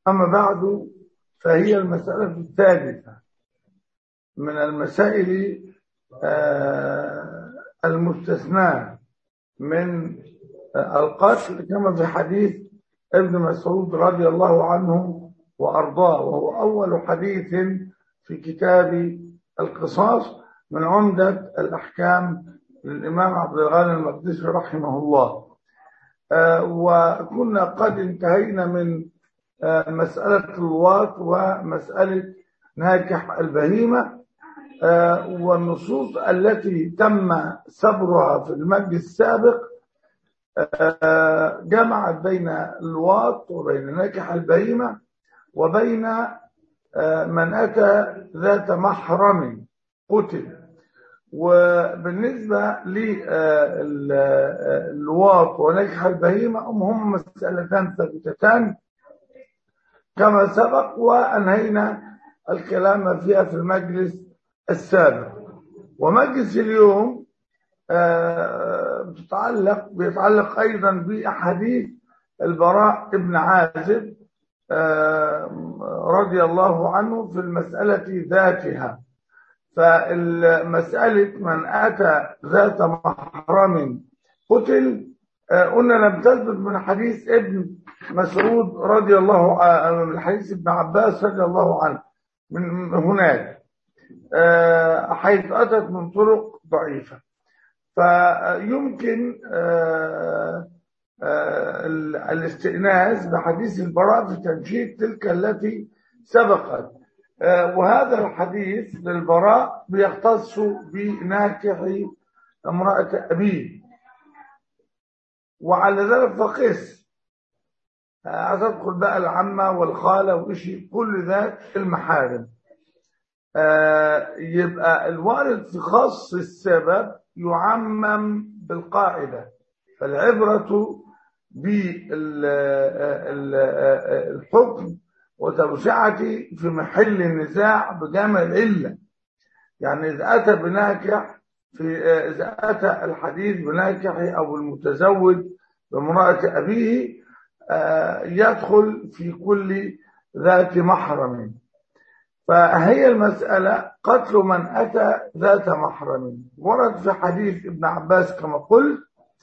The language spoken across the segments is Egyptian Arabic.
أما بعد فهي المسألة الثالثة من المسائل المستثناة من القتل كما في حديث ابن مسعود رضي الله عنه وأرضاه وهو أول حديث في كتاب القصاص من عمدة الأحكام للإمام عبد الغني المقدسي رحمه الله وكنا قد انتهينا من مسألة الواط ومسألة ناكح البهيمة والنصوص التي تم سبرها في المجلس السابق جمعت بين الواط وبين ناكح البهيمة وبين من أتى ذات محرم قتل وبالنسبة للواط ونجح البهيمة هم مسألتان ثابتتان كما سبق وأنهينا الكلام فيها في المجلس السابق ومجلس اليوم بتتعلق بيتعلق أيضا بأحاديث البراء ابن عازب رضي الله عنه في المسألة ذاتها فالمسألة من أتى ذات محرم قتل قلنا لم تثبت من حديث ابن مسعود رضي الله عنه من حديث ابن عباس رضي الله عنه من هناك حيث أتت من طرق ضعيفة فيمكن الاستئناس بحديث البراء في تنشيط تلك التي سبقت وهذا الحديث للبراء بيختص بناكح امرأة أبيه وعلى ذلك فقس هتدخل بقى العمة والخالة وإشي كل ذات المحارم يبقى الوارد في خاص السبب يعمم بالقاعدة فالعبرة بالحكم وتوسعته في محل النزاع بجمع العلة يعني إذا أتى بناكح في إذا أتى الحديث بناكح أو المتزوج بامرأة أبيه يدخل في كل ذات محرم فهي المسألة قتل من أتى ذات محرم ورد في حديث ابن عباس كما قلت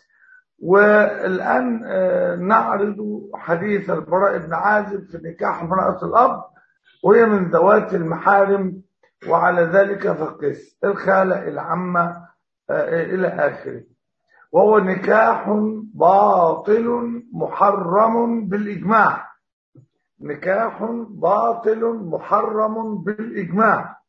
والآن نعرض حديث البراء بن عازب في نكاح امرأة الأب وهي من ذوات المحارم وعلى ذلك فقس الخالة العمة إلى آخره وهو نكاح باطل محرم بالإجماع نكاح باطل محرم بالإجماع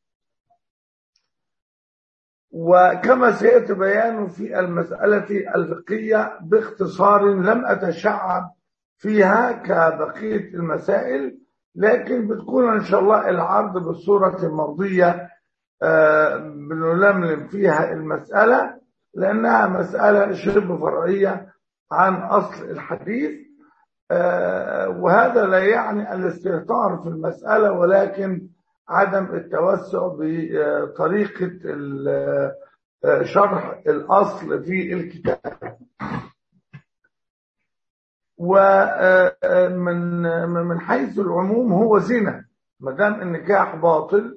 وكما سيأتي بيانه في المسألة الفقهية باختصار لم أتشعب فيها كبقية المسائل لكن بتكون إن شاء الله العرض بالصورة المرضية بنلملم فيها المسألة لأنها مسألة شبه فرعية عن أصل الحديث وهذا لا يعني الاستهتار في المسألة ولكن عدم التوسع بطريقة شرح الأصل في الكتاب ومن من حيث العموم هو زنا ما دام النكاح باطل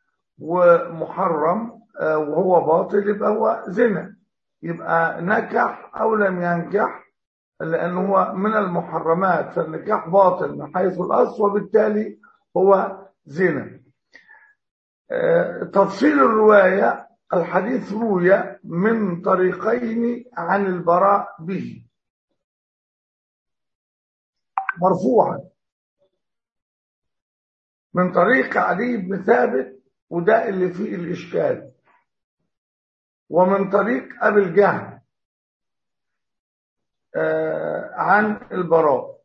ومحرم وهو باطل يبقى هو زنا يبقى نكح أو لم ينكح لأنه هو من المحرمات فالنكاح باطل من حيث الأصل وبالتالي هو زنا تفصيل الرواية الحديث روي من طريقين عن البراء به مرفوعا من طريق علي بن ثابت وده اللي فيه الإشكال ومن طريق أبي الجهل عن البراء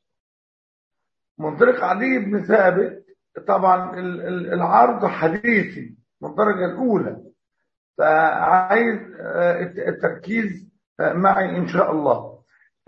من طريق علي بن ثابت طبعا العرض حديثي من الدرجة الأولى فعايز التركيز معي إن شاء الله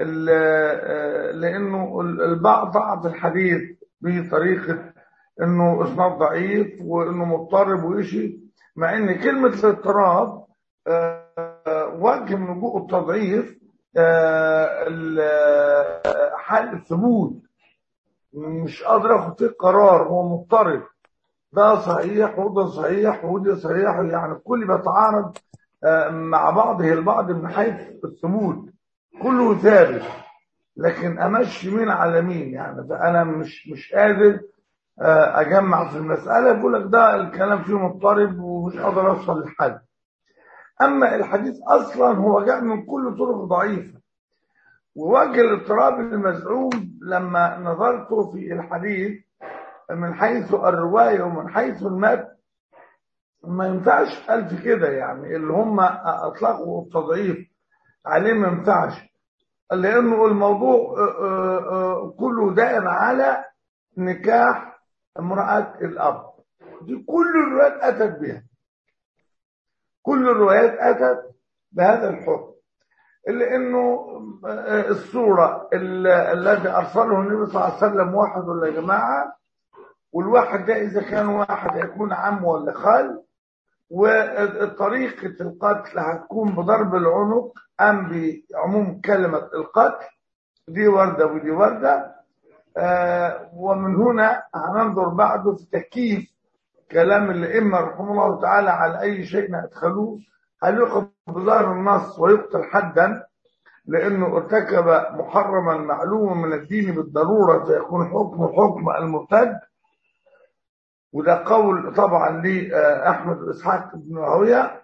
لأنه البعض ضعف الحديث بطريقة إنه إسناد ضعيف وإنه مضطرب وإشي مع إن كلمة الاضطراب وجه من وجوه التضعيف حال الثبوت مش قادر اخد فيه قرار هو مضطرب ده صحيح وده صحيح وده صحيح يعني الكل بيتعارض آه، مع بعضه البعض من حيث الثبوت كله ثابت لكن امشي مين على مين يعني فانا مش مش قادر آه، اجمع في المساله بقول لك ده الكلام فيه مضطرب ومش قادر اوصل لحل اما الحديث اصلا هو جاء من كل طرق ضعيفه ووجه الاضطراب المزعوم لما نظرت في الحديث من حيث الروايه ومن حيث المتن ما ينفعش قال في كده يعني اللي هم اطلقوا التضعيف عليه ما ينفعش لانه الموضوع آه، آه، آه، كله دائر على نكاح امراه الاب دي كل الروايات اتت بها كل الروايات اتت بهذا الحكم الا انه الصوره الذي ارسله النبي صلى الله عليه وسلم واحد ولا يا جماعه والواحد ده اذا كان واحد هيكون عم ولا خال وطريقة القتل هتكون بضرب العنق أم بعموم كلمة القتل دي وردة ودي وردة آه ومن هنا هننظر بعده في تكييف كلام الأئمة رحمه الله تعالى على أي شيء أدخلوه هل يؤخذ بظاهر النص ويقتل حدا لأنه ارتكب محرما معلوما من الدين بالضرورة فيكون حكم حكم المرتد وده قول طبعا لأحمد إسحاق بن راهويه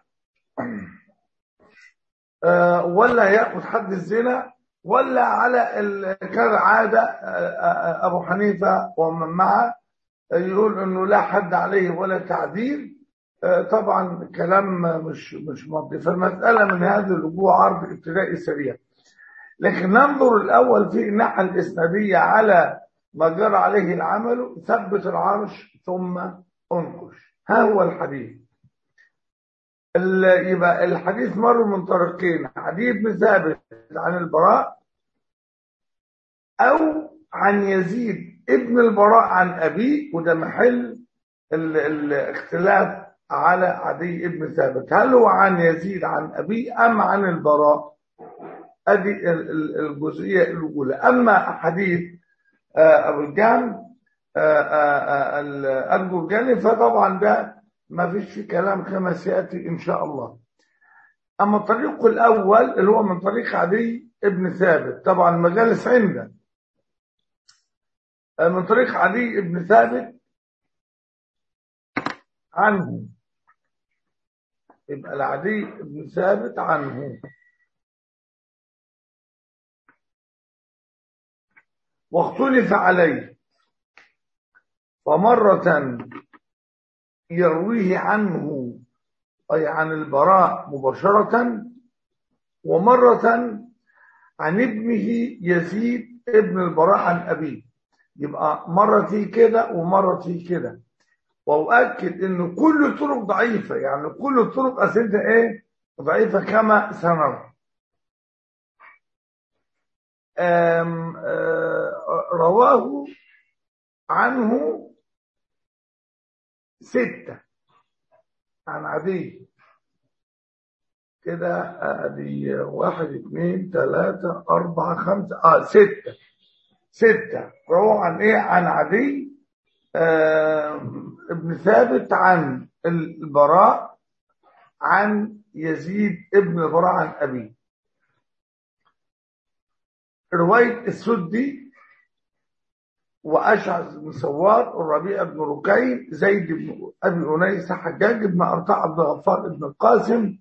ولا يأخذ حد الزنا ولا على كالعادة أبو حنيفة ومن معه يقول إنه لا حد عليه ولا تعديل طبعا كلام مش مش مضي فالمسألة من هذا الرجوع عرض ابتدائي سريع لكن ننظر الأول في الناحية الإسنادية على ما جرى عليه العمل ثبت العرش ثم انقش ها هو الحديث يبقى الحديث مر من طريقين حديث بن ثابت عن البراء او عن يزيد ابن البراء عن ابيه وده محل الاختلاف على عدي ابن ثابت هل هو عن يزيد عن ابيه ام عن البراء ادي الجزئيه الاولى اما حديث ابو الجهم الجرجاني فطبعا ده ما فيش فيه كلام كما سياتي ان شاء الله اما الطريق الاول اللي هو من طريق عدي ابن ثابت طبعا المجالس عنده من طريق عدي ابن ثابت عنه يبقى العدي ابن ثابت عنه واختلف عليه فمرة يرويه عنه أي عن البراء مباشرة ومرة عن ابنه يزيد ابن البراء عن أبيه يبقى مرة في كده ومرة في كده وأؤكد إن كل الطرق ضعيفة يعني كل الطرق أسئلتها إيه ضعيفة كما سنرى رواه عنه ستة عن عدي كده ادي واحد اثنين ثلاثة أربعة خمسة اه ستة ستة رواه عن ايه عن عدي آه ابن ثابت عن البراء عن يزيد ابن البراء عن أبيه رواية السدي وأشعث بن سوار الربيع بن ركين زيد بن أبي أنيس حجاج بن أرطاع بن غفار بن القاسم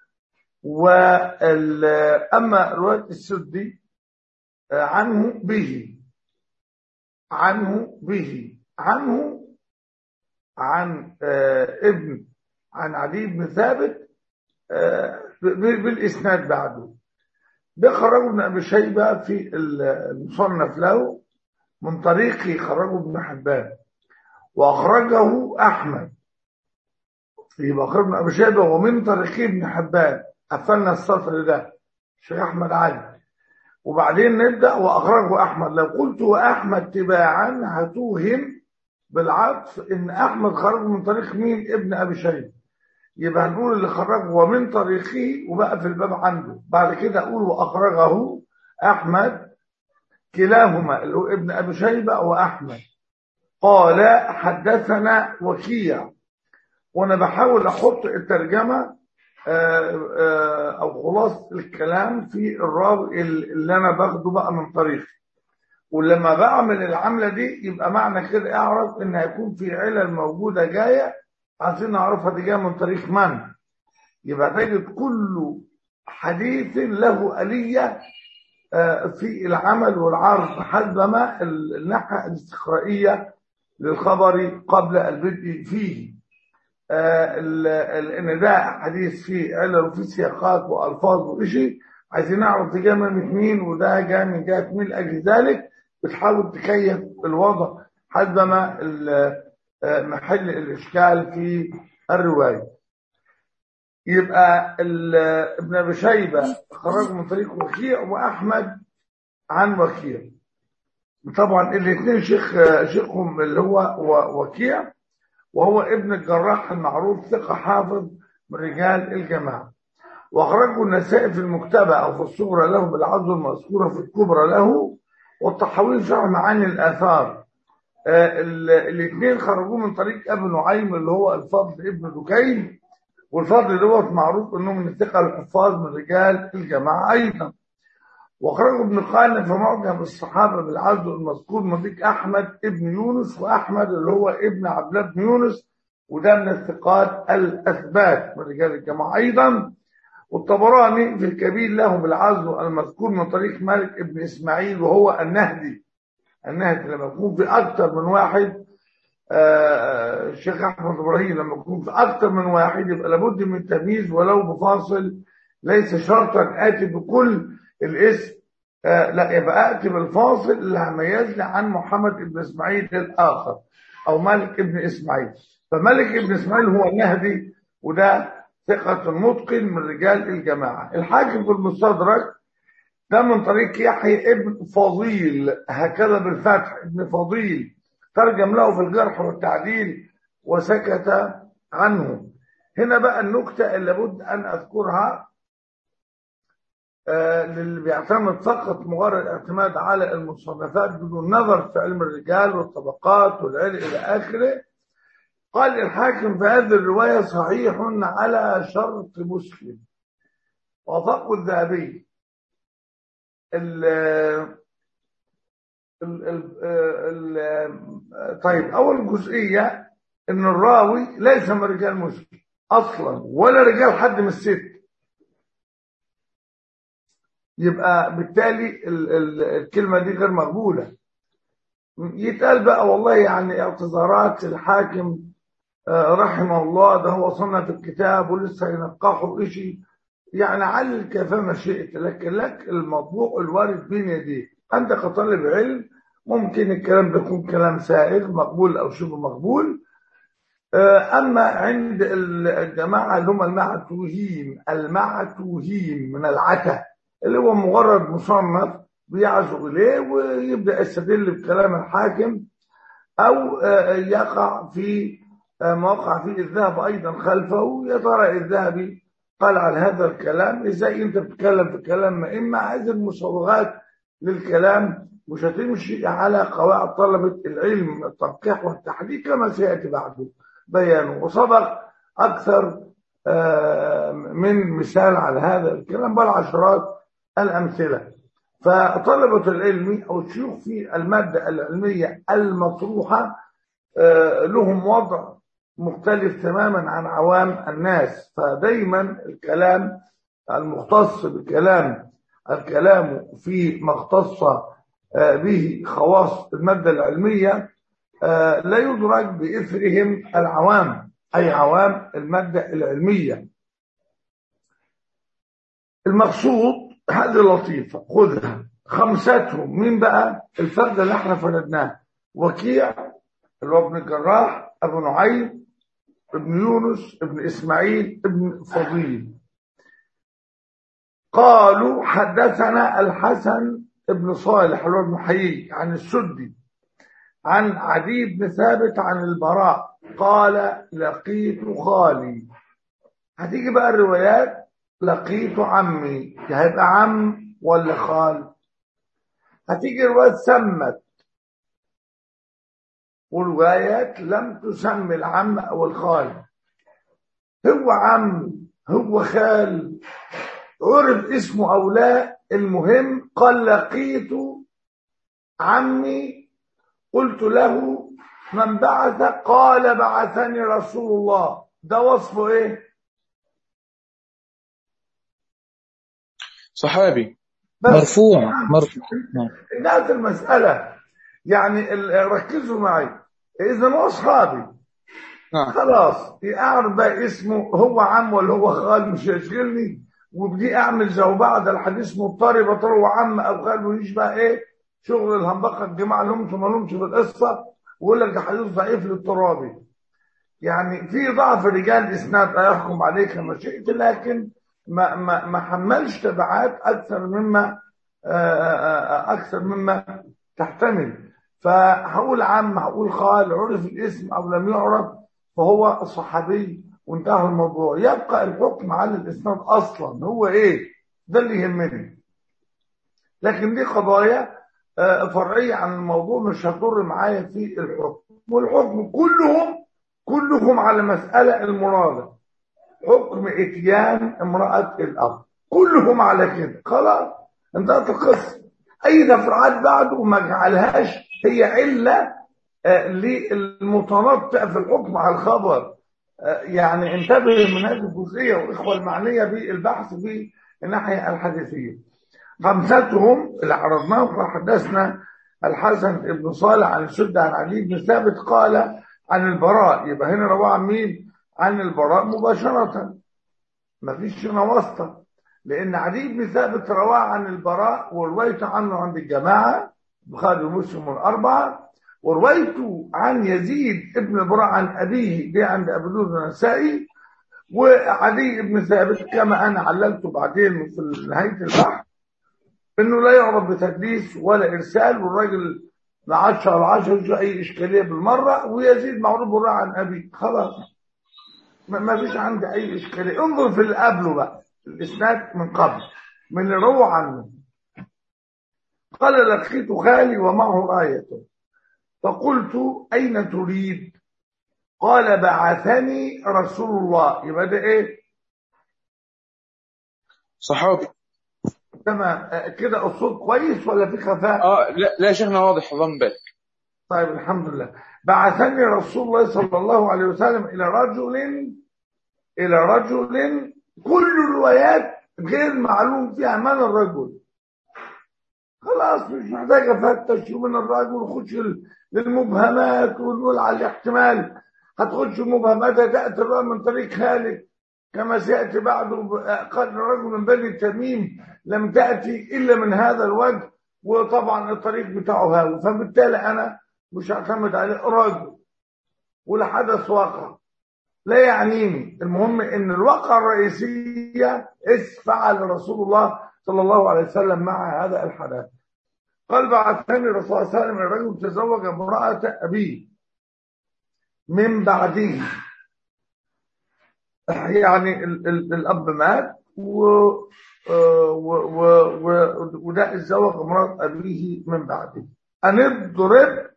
وأما رواية السدي عنه به عنه به عنه عن ابن عن علي بن ثابت بالإسناد بعده ده خرجه ابن ابي شيبه في المصنف له من طريق خرجه ابن حبان واخرجه احمد يبقى خرج ابن ابي شيبه ومن طريق ابن حبان قفلنا السطر ده شيخ احمد علي وبعدين نبدا واخرجه احمد لو قلت واحمد تباعا هتوهم بالعطف ان احمد خرج من طريق مين ابن ابي شيبه يبقى هنقول اللي خرجه ومن طريقه وبقى في الباب عنده بعد كده اقول واخرجه احمد كلاهما اللي هو ابن أبي شيبة وأحمد قال حدثنا وكيع وأنا بحاول أحط الترجمة آه، آه، أو خلاصة الكلام في الراوي اللي أنا باخده بقى من طريقي ولما بعمل العملة دي يبقى معنى كده اعرف ان هيكون في علل موجودة جاية عايزين نعرفها دي جاية من طريق من يبقى تجد كل حديث له آلية آه، في العمل والعرض حسب ما الناحية الاستقرائية للخبر قبل البدء فيه آه، ال- ال- ان ده حديث فيه علل وفيه سياقات والفاظ وشيء عايزين نعرف ده جاي من مين وده جاي من جهه مين لاجل ذلك بتحاول تكيف الوضع حسب ما ال- آه، محل الاشكال في الروايه يبقى ال- ابن ابي شيبه خرج من طريق وكيع واحمد عن وكيع طبعا الاثنين شيخ شيخهم اللي هو و- وكيع وهو ابن الجراح المعروف ثقة حافظ من رجال الجماعة وأخرجه النسائي في المكتبة أو في الصغرى له بالعظم المذكورة في الكبرى له والطحاوي شرح معاني الآثار آه، ال- الاثنين خرجوه من طريق أبي نعيم اللي هو الفضل ابن دكين والفضل دوت معروف انه من الثقة الحفاظ من رجال الجماعة أيضا وخرجوا ابن قال في معجم الصحابة بالعزو المذكور من ذيك أحمد ابن يونس وأحمد اللي هو ابن عبد الله بن يونس وده من الثقات الأثبات من رجال الجماعة أيضا والطبراني في الكبير له بالعزو المذكور من طريق مالك ابن إسماعيل وهو النهدي النهدي لما يكون في أكثر من واحد آه، الشيخ أحمد إبراهيم لما يكون في أكثر من واحد يبقى لابد من تمييز ولو بفاصل ليس شرطا آتي بكل الاسم آه لا يبقى آتي بالفاصل اللي هميزني عن محمد ابن إسماعيل الآخر أو مالك ابن إسماعيل فمالك ابن إسماعيل هو النهدي وده ثقة متقن من رجال الجماعة الحاكم في المستدرك ده من طريق يحيى ابن فضيل هكذا بالفتح ابن فضيل ترجم له في الجرح والتعديل وسكت عنه هنا بقى النكتة اللي لابد أن أذكرها آه، للي بيعتمد فقط مجرد اعتماد على المصنفات بدون نظر في علم الرجال والطبقات والعلم إلى آخره قال الحاكم في هذه الرواية صحيح على شرط مسلم وفقه الذهبي ال ال ال ال طيب أول جزئية إن الراوي ليس من رجال مسلم أصلا ولا رجال حد من الست يبقى بالتالي ال ال الكلمة دي غير مقبولة يتقال بقى والله يعني اعتذارات الحاكم آه، رحمه الله ده هو صنف الكتاب ولسه ينقحه إشي يعني علل كيفما شئت لكن لك الموضوع الوارد بين يديك أنت كطالب علم ممكن الكلام ده يكون كلام سائغ مقبول أو شبه مقبول آه، أما عند الجماعة اللي هم المعتوهين المعتوهين من العتا اللي هو مجرد مصنف بيعزو إليه ويبدأ يستدل بكلام الحاكم أو آه، يقع في آه، مواقع فيه الذهب أيضا خلفه يا ترى الذهبي قال على هذا الكلام ازاي انت بتتكلم في كلام ما اما عايز المصوغات للكلام مش هتمشي على قواعد طلبة العلم التنقيح والتحديد كما سيأتي بعده بيانه وسبق أكثر آه، من مثال على هذا الكلام بل عشرات الأمثلة فطلبة العلم أو الشيوخ في المادة العلمية المطروحة آه، لهم وضع مختلف تماما عن عوام الناس فدايما الكلام المختص بالكلام الكلام في ما اختص آه، به خواص المادة العلمية آه، لا يدرك بإثرهم العوام أي عوام المادة العلمية المقصود هذه لطيفة خذها خمستهم مين بقى الفرد اللي احنا فردناه وكيع اللي هو ابن الجراح ابو نعيم ابن يونس ابن اسماعيل ابن فضيل قالوا حدثنا الحسن ابن صالح اللي هو ابن حيي عن السدي عن عدي بن ثابت عن البراء قال لقيت خالي هتيجي بقى الروايات لقيت عمي هيبقى عم ولا خال هتيجي روايات سمت وروايات لم تسمي العم او الخال هو عم هو خال عرف اسمه او لا المهم قال لقيت عمي قلت له من بعث قال بعثني رسول الله ده وصفه ايه صحابي بس مرفوع مرفوع نعم. انتهت المسألة يعني ال- ركزوا معي إذا هو أصحابي نعم خلاص أعرف بقى اسمه هو عم ولا هو خال مش هيشغلني وبدي أعمل زي بعض الحديث مضطرب أطلع هو عم أو خال ويجي بقى إيه شغل الهنبقة الجماعة لهمش ما لهمش بالقصة ويقول لك ده حديث ضعيف للترابي يعني في ضعف رجال اسناد لا يحكم عليه كما شئت لكن ما ما ما حملش تبعات اكثر مما آه، آه، آه، اكثر مما تحتمل فهقول عم هقول خال عرف الاسم او لم يعرف فهو صحابي وانتهى الموضوع يبقى الحكم على الاسناد اصلا هو ايه ده اللي يهمني لكن دي قضايا آه، فرعيه عن الموضوع مش هتضر معايا في الحكم والحكم كلهم كلهم على مساله المراد حكم اتيان امراه الاخ كلهم على كده خلاص انتهت القصه اي تفرعات بعده ما جعلهاش هي عله آه، للمتنطع في الحكم على الخبر آه، يعني انتبه من هذه الجزئيه والاخوه المعنيه بالبحث في الناحيه الحديثيه خمستهم اللي عرضناهم وحدثنا الحسن بن صالح عن الشد عن علي بن ثابت قال عن البراء يبقى هنا رواه عن مين؟ عن البراء مباشرة مفيش هنا واسطة لأن علي بن ثابت رواه عن البراء وروايته عنه عند الجماعة البخاري ومسلم والأربعة وروايته عن يزيد ابن البراء عن أبيه دي عند أبو داود النسائي وعلي بن ثابت كما أنا عللته بعدين في نهاية البحث انه لا يعرف بتدليس ولا ارسال والراجل لا 10 على 10 مش اي اشكاليه بالمره ويزيد معروف بالراء عن ابي خلاص ما ما فيش عندي اي اشكاليه انظر في اللي قبله بقى الاسناد من قبل من اللي روى عنه قال لقيت خالي ومعه رايته فقلت اين تريد قال بعثني رسول الله يبقى ده ايه صحابي تمام آه، كده الصوت كويس ولا في خفاء اه لا لا يا شيخنا واضح ضم بالك طيب الحمد لله بعثني رسول الله صلى الله عليه وسلم إلى رجل إلى رجل كل الروايات غير معلوم فيها من الرجل خلاص مش محتاج افتش من الراجل ونخش ال- للمبهمات ونقول على الاحتمال هتخش المبهمات تأتي الرأي من طريق خالد كما سيأتي بعده ب- قال الرجل من بني تميم لم تأتي إلا من هذا الوجه وطبعا الطريق بتاعه هاوي فبالتالي أنا مش هعتمد عليه رجل ولا حدث واقع لا يعنيني المهم ان الواقعة الرئيسية ايش فعل رسول الله صلى الله عليه وسلم مع هذا الحدث قال بعثني الرسول صلى الله عليه وسلم الرجل تزوج امرأة أبيه من بعده يعني ال ال الأب مات و آه، و- و- و- وده اتزوج امرأة أبيه من بعده أن اضرب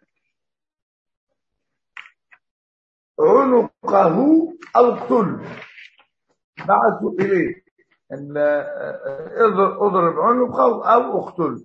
عنقه أو اقتله بعثوا إليه أن آه، اضرب اضرب عنقه أو اقتله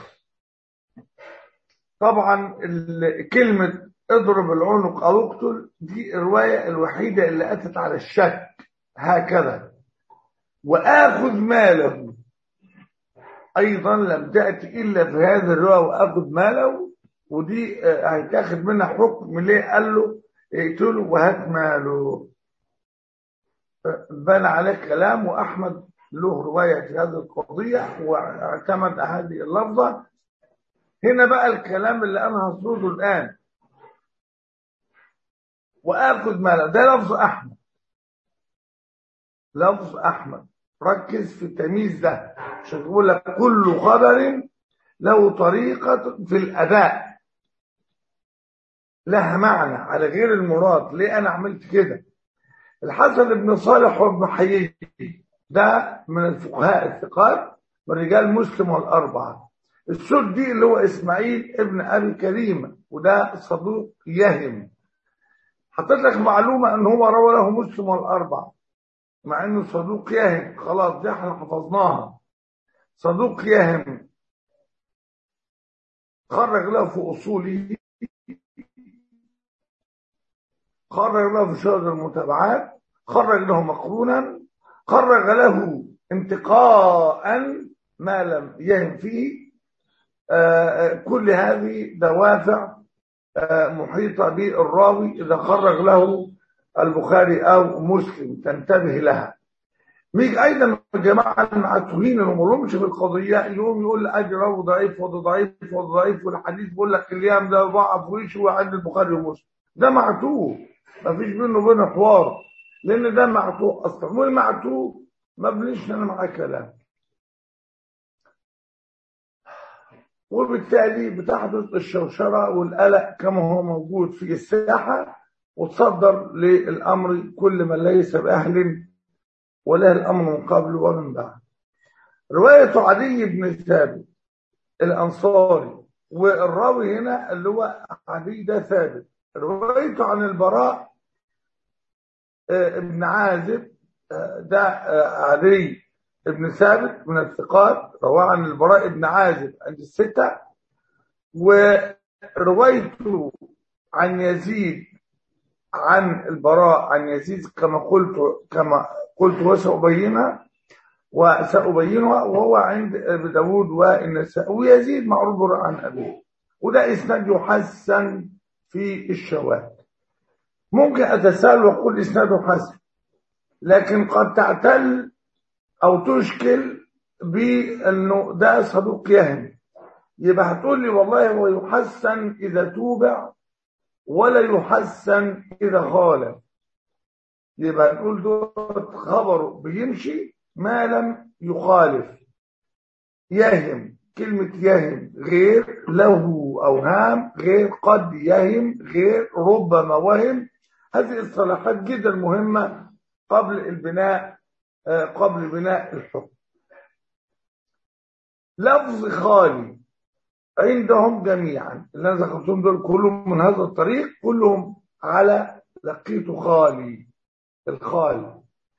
طبعا ال- كلمة اضرب العنق أو اقتل دي الرواية الوحيدة اللي أتت على الشك هكذا وآخذ ماله أيضا لم تأتي إلا في هذه الرواية وآخذ ماله ودي آه، هيتاخد منها حكم ليه قال له اقتله وهات ماله آه، بنى عليه كلام وأحمد له رواية في هذه القضية واعتمد هذه اللفظة هنا بقى الكلام اللي أنا هصوده الآن وآخذ ماله ده لفظ أحمد لفظ أحمد ركز في التمييز ده عشان يقول لك كل خبر له طريقة في الأداء لها معنى على غير المراد ليه أنا عملت كده الحسن بن صالح وابن حيي ده من الفقهاء الثقات من رجال مسلم والأربعة السدي اللي هو اسماعيل ابن ابي كريمه وده صدوق يهم حطيت لك معلومه ان هو روى له مسلم والاربعه مع انه صدوق يهم خلاص دي احنا حفظناها صدوق يهم خرج له في اصوله خرج له في شهر المتابعات خرج له مقرونا خرج له انتقاء ما لم يهم فيه آه، كل هذه دوافع آه، محيطة بالراوي إذا خرج له البخاري أو مسلم تنتبه لها ميج أيضا الجماعة المعتوهين اللي ما لهمش في القضية يقوم يقول أجل راوي ضعيف وده ضعيف وده ضعيف والحديث بيقول لك اليوم ده ضعف ويش عند البخاري ومسلم ده معتوه ما فيش بينه وبينه حوار لأن ده معتوه أصلا والمعتوه ما بنيش أنا معاه كلام وبالتالي بتحدث الشوشرة والقلق كما هو موجود في الساحة وتصدر للأمر كل من ليس بأهل وله الأمر من قبل ومن بعد رواية عدي بن ثابت الأنصاري والراوي هنا اللي هو عدي ده ثابت روايته عن البراء آه، ابن عازب آه، ده آه، عدي ابن ثابت من الثقات رواه عن البراء ابن عازب عند الستة وروايته عن يزيد عن البراء عن يزيد كما قلت كما قلت وسأبينها وسأبينها وهو عند ابي داود والنسائي ويزيد معروف عن أبيه وده إسناد يحسن في الشواهد ممكن أتساءل وأقول إسناده حسن لكن قد تعتل او تشكل بانه ده صدوق يهم يبقى هتقول لي والله هو يحسن اذا توبع ولا يحسن اذا خالف يبقى نقول دوت خبره بيمشي ما لم يخالف يهم كلمة يهم غير له أوهام غير قد يهم غير ربما وهم هذه الصلاحات جدا مهمة قبل البناء آه، قبل بناء الحكم لفظ خالي عندهم جميعا اللي انا ذكرتهم دول كلهم من هذا الطريق كلهم على لقيت خالي الخالي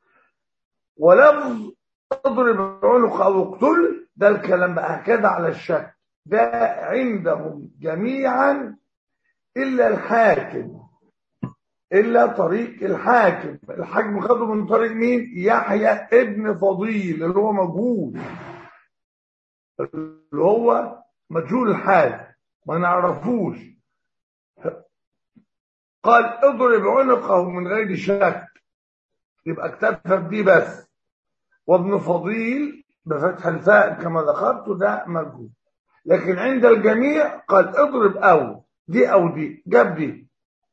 ولفظ اضرب عنق او اقتل ده الكلام بقى هكذا على الشك ده عندهم جميعا الا الحاكم الا طريق الحاكم الحاكم خده من طريق مين يحيى ابن فضيل اللي هو مجهول اللي هو مجهول الحال ما نعرفوش قال اضرب عنقه من غير شك يبقى اكتفى بدي بس وابن فضيل بفتح الفاء كما ذكرت ده مجهول لكن عند الجميع قال اضرب او دي او دي جاب دي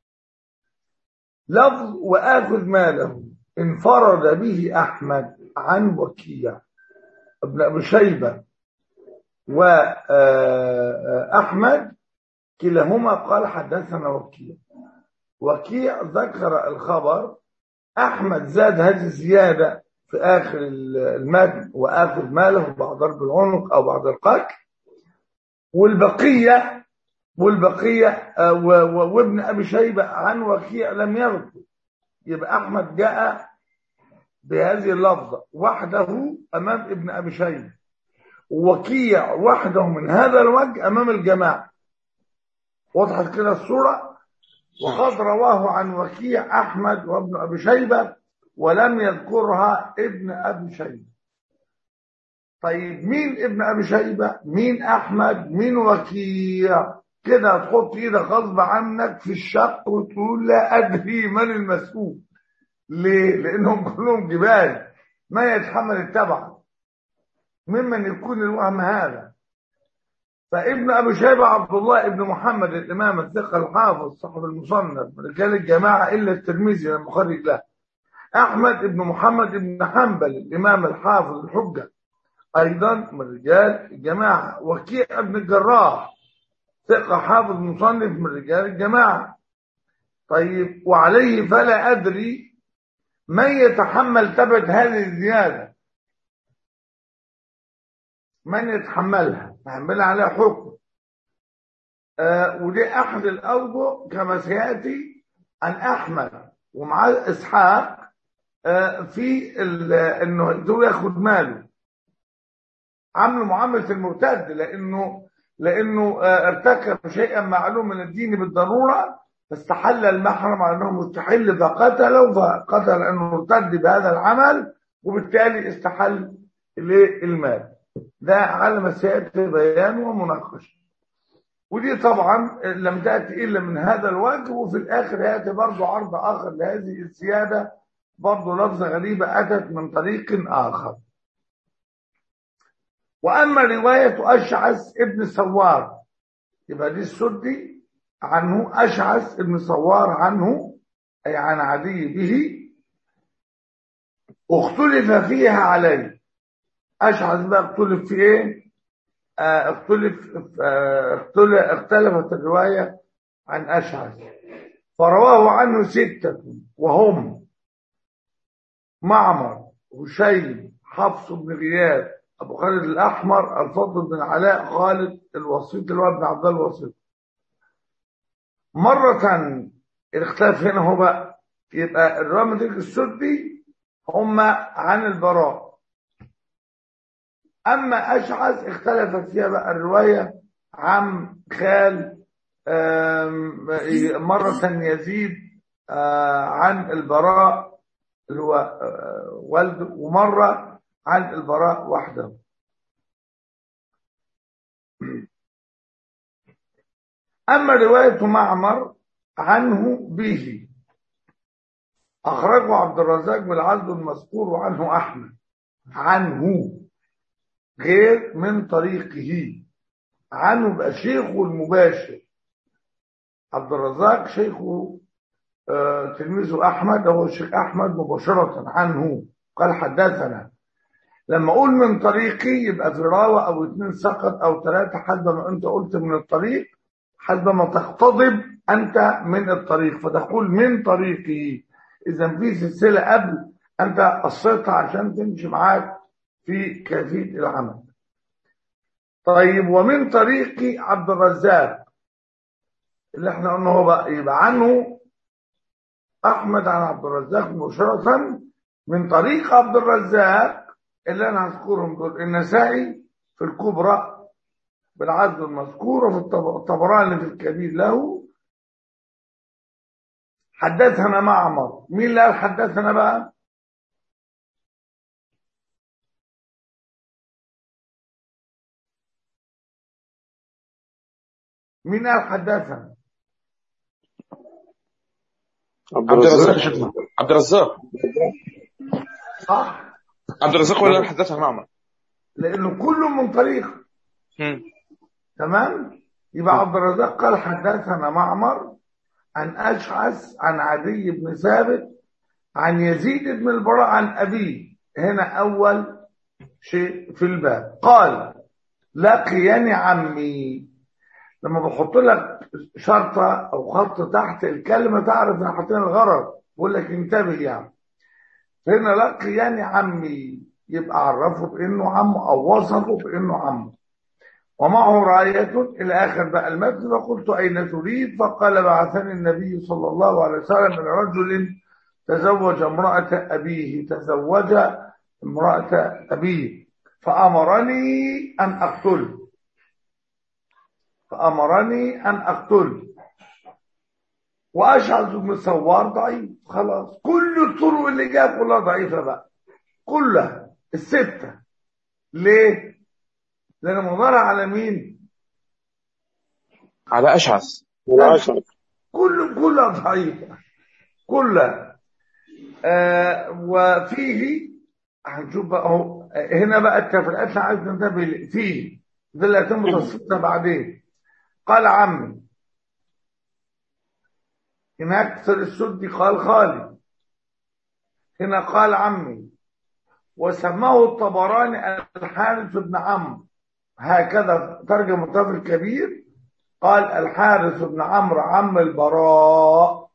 لفظ وآخذ ماله انفرد به أحمد عن وكيع ابن أبي شيبة وأحمد كلاهما قال حدثنا وكيع وكيع ذكر الخبر أحمد زاد هذه الزيادة في آخر المتن وآخذ ماله بعد ضرب العنق أو بعد القتل والبقية والبقية آه، وابن أبي شيبة عن وكيع لم يذكر يبقى أحمد جاء بهذه اللفظة وحده أمام ابن أبي شيبة وكيع وحده من هذا الوجه أمام الجماعة وضحت كده الصورة وقد رواه عن وكيع أحمد وابن أبي شيبة ولم يذكرها ابن أبي شيبة طيب مين ابن أبي شيبة مين أحمد مين وكيع كده هتحط ايدك غصب عنك في الشق وتقول لا ادري من المسؤول ليه لانهم كلهم جبال ما يتحمل التبع ممن يكون الوهم هذا فابن ابي شيبه عبد الله ابن محمد الامام الثقه الحافظ صاحب المصنف رجال الجماعه الا الترمذي لما خرج له احمد ابن محمد ابن حنبل الامام الحافظ الحجه ايضا من رجال الجماعه وكيع ابن الجراح ثقة حافظ مصنف من رجال الجماعة طيب وعليه فلا أدري من يتحمل تبت هذه الزيادة من يتحملها تحملها عليها حكم آه ودي احد الاوجه كما سياتي عن احمد ومعاه اسحاق آه في ال- انه دول ياخد ماله عملوا معامله المرتد لانه لانه آه ارتكب شيئا معلوم من الدين بالضروره فاستحل المحرم على انه مستحل فقتله فقتل انه مرتد بهذا العمل وبالتالي استحل الايه؟ المال ده على ما سياتي بيان ومناقشه ودي طبعا لم تاتي الا من هذا الوجه وفي الاخر ياتي برضه عرض اخر لهذه الزياده برضه لفظه غريبه اتت من طريق اخر واما روايه اشعث ابن سوار يبقى دي السدي عنه اشعث ابن سوار عنه اي عن عدي به اختلف فيها عليه اشعث بقى اختلف في ايه آه، اختلف آه، اختلف اختلفت الروايه عن اشعث فرواه عنه سته وهم معمر هشيم حفص بن غياث ابو خالد الاحمر الفضل بن علاء خالد الوسيط اللي هو ابن عبد الله الوسيط مرة الاختلاف هنا هو بقى يبقى الرمض السدي هم عن البراء اما اشعث اختلفت فيها بقى الرواية عم خال آم، مرة يزيد آه، عن البراء اللي هو آه، والده ومرة عن البراء وحده أما رواية معمر عنه به أخرجه عبد الرزاق بالعدل المذكور وعنه أحمد عنه غير من طريقه عنه بقى شيخه المباشر عبد الرزاق شيخه آه، تلميذه أحمد هو الشيخ أحمد مباشرة عنه قال حدثنا لما أقول من طريقي يبقى في راوة أو اتنين سقط أو ثلاثة حسب ما أنت قلت من الطريق حسب ما تقتضب أنت من الطريق فتقول من طريقي إذا في سلسلة قبل أنت قصيتها عشان تمشي معاك في كيفية العمل طيب ومن طريقي عبد الرزاق اللي احنا قلنا هو بقى يبقى عنه أحمد عن عبد الرزاق مباشرة من طريق عبد الرزاق اللي أنا هذكرهم دول النسائي في الكبرى بالعدل المذكور وفي الطب- الطبراني في الكبير له حدثنا معمر مين اللي قال حدثنا بقى مين قال حدثنا عبد عبد الرزاق الرزاق يا شيخنا عبد الرزاق صح عبد الرزاق ولا حدثنا معمر لانه كله من طريق مم. تمام يبقى عبد الرزاق قال حدثنا معمر عن اشعث عن عدي بن ثابت عن يزيد بن البراء عن ابيه هنا اول شيء في الباب قال لقيني عمي لما بحط لك شرطه او خط تحت الكلمه تعرف ان حاطين الغرض بقول لك انتبه يعني هنا لقيني عمي يبقى عرفه بانه عمه او وصفه بانه عمه ومعه راية إلى آخر بقى المتن فقلت أين تريد فقال بعثني النبي صلى الله عليه وسلم من رجل تزوج امرأة أبيه تزوج امرأة أبيه فأمرني أن أقتله فأمرني أن أقتله وأشعث بن سوار ضعيف خلاص كل الطرق اللي جاء كلها ضعيفة بقى كلها الستة ليه؟ لأن مضارع على مين؟ على أشعث والعشرة كل كلها ضعيفة كلها آه وفيه هنشوف بقى اهو هنا بقى التفرقات اللي عايز ننتبه ليه. فيه ده اللي هيتم تصفيتها بعدين قال عمي هناك سر السدي قال خالي هنا قال عمي وسماه الطبراني الحارث بن عمرو هكذا ترجم الطفل الكبير قال الحارث بن عمرو عم البراء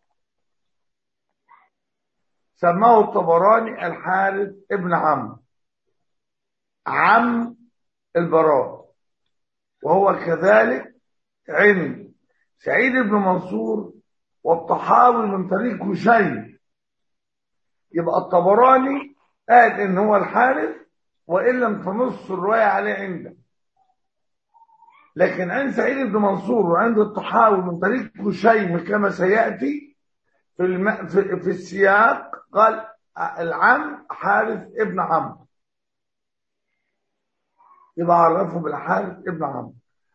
سماه الطبراني الحارث ابن عمرو عم البراء وهو كذلك عن سعيد بن منصور والطحاوي من طريق هشيم يبقى الطبراني قال ان هو الحارث وان لم تنص الروايه عليه عنده لكن عند سعيد بن منصور وعند الطحاوي من طريق هشيم كما سياتي في الم... في, في السياق قال العم حارث ابن عمرو يبقى عرفه بالحارث ابن عمرو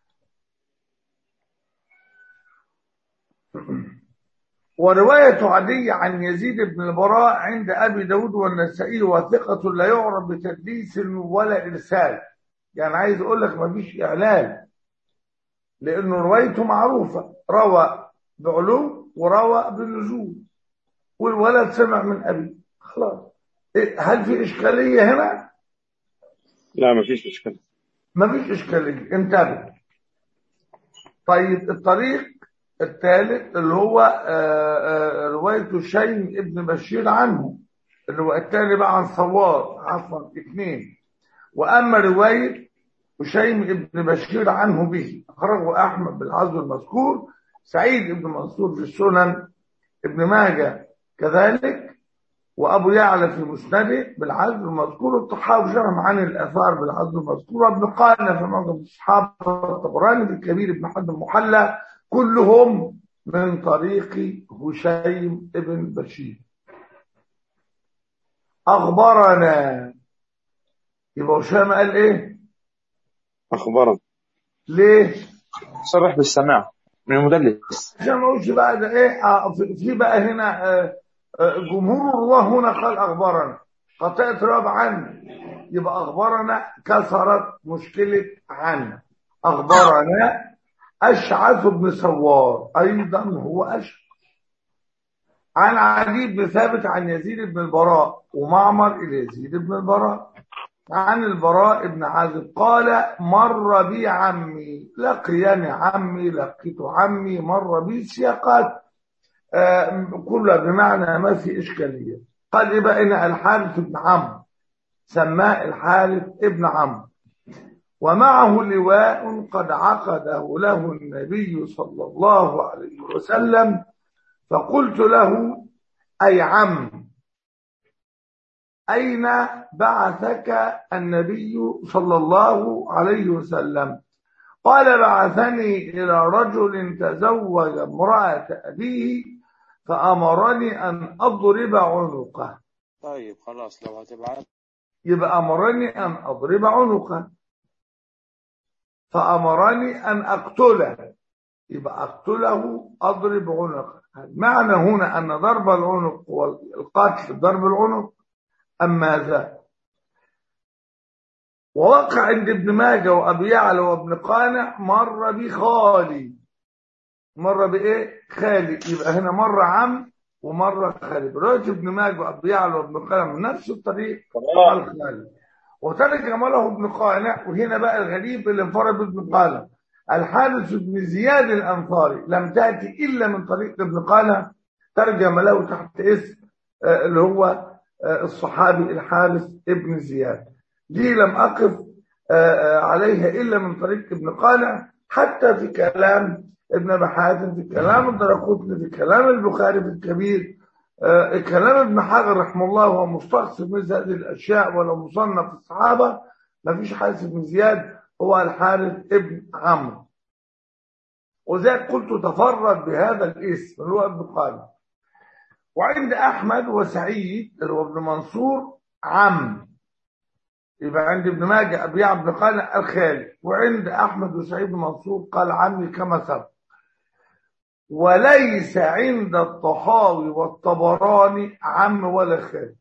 ورواية عدي عن يزيد بن البراء عند أبي داود والنسائي وثقة لا يعرف بتدليس ولا إرسال يعني عايز أقول لك مفيش إعلان لأنه روايته معروفة روى بعلو وروى بنزول والولد سمع من أبي خلاص هل في إشكالية هنا؟ لا ما فيش إشكال مفيش إشكالية انتبه طيب الطريق الثالث اللي هو آآ آآ رواية هشيم ابن بشير عنه اللي هو الثاني بقى عن صوار عفوا اثنين وأما رواية هشيم ابن بشير عنه به أخرجه أحمد بالعزو المذكور سعيد ابن منصور في السنن ابن ماجه كذلك وأبو يعلى في مسنده بالعزو المذكور الطحاوي شرح عن الآثار بالعزو المذكور وابن قالنا في معظم الصحابة الطبراني بالكبير ابن حد المحلى كلهم من طريق هشيم ابن بشير أخبرنا يبقى هشام قال إيه؟ أخبرنا ليه؟ صرح بالسماع من المدلس عشان ما اقولش بقى ده ايه آه، في في بقى هنا آه، آه، جمهور الله هنا قال اخبرنا قطعت راب عن يبقى اخبرنا كسرت مشكله عن اخبرنا اشعث بن سوار ايضا هو اشعث عن علي بن ثابت عن يزيد بن البراء ومعمر الى يزيد بن البراء عن البراء بن عازب قال مر بي عمي لقيني عمي لقيت عمي مر بي سياقات آه، كلها بمعنى ما في إشكالية قال إيه بقى إن الحارث بن عمرو سماه الحارث ابن عمرو ومعه لواء قد عقده له النبي صلى الله عليه وسلم فقلت له أي عم أين بعثك النبي صلى الله عليه وسلم قال بعثني إلى رجل تزوج امرأة أبيه فأمرني أن أضرب عنقه طيب خلاص لو هتبعت يبقى أمرني أن أضرب عنقه فأمرني أن أقتله يبقى أقتله أضرب عنقه معنى هنا أن ضرب العنق والقتل ضرب العنق أم ماذا ووقع عند ابن ماجه وأبي يعلى وابن قانع مر بخالي مر بإيه خالي يبقى هنا مر عم ومر خالي رواية ابن ماجه وأبي يعلى وابن قانع من نفس الطريق قال خالي وترجم له ابن قانع وهنا بقى الغريب اللي انفرد ابن قانع الحارث بن زياد الأنصاري لم تأتي إلا من طريق ابن قانع ترجم له تحت اسم آه، اللي هو آه، الصحابي الحارث ابن زياد دي لم أقف آه، آه، عليها إلا من طريق ابن قانع حتى في كلام ابن أبي حاتم في كلام الدرقطني في كلام البخاري في الكبير آه، كلام ابن حجر رحمه الله هو مستقصد مثل هذه الأشياء ولو مصنف الصحابة ما فيش حارث بن زياد هو الحارث ابن عمرو وذلك قلت تفرد بهذا الاسم اللي هو ابن قانع وعند أحمد وسعيد اللي هو ابن منصور عم يبقى عند ابن ماجه أبي عبد قال الخالي وعند أحمد وسعيد بن منصور قال عمي كما سبق وليس عند الطحاوي والطبراني عم ولا خالي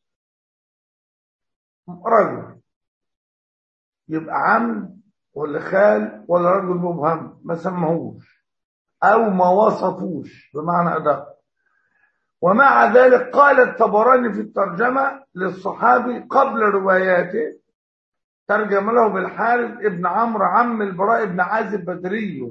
رجل يبقى عم ولا خال ولا رجل مبهم ما سمهوش أو ما وصفوش بمعنى أدق ومع ذلك قال الطبراني في الترجمة للصحابي قبل رواياته ترجم له بالحارث ابن عمرو عم البراء بن عازب بدري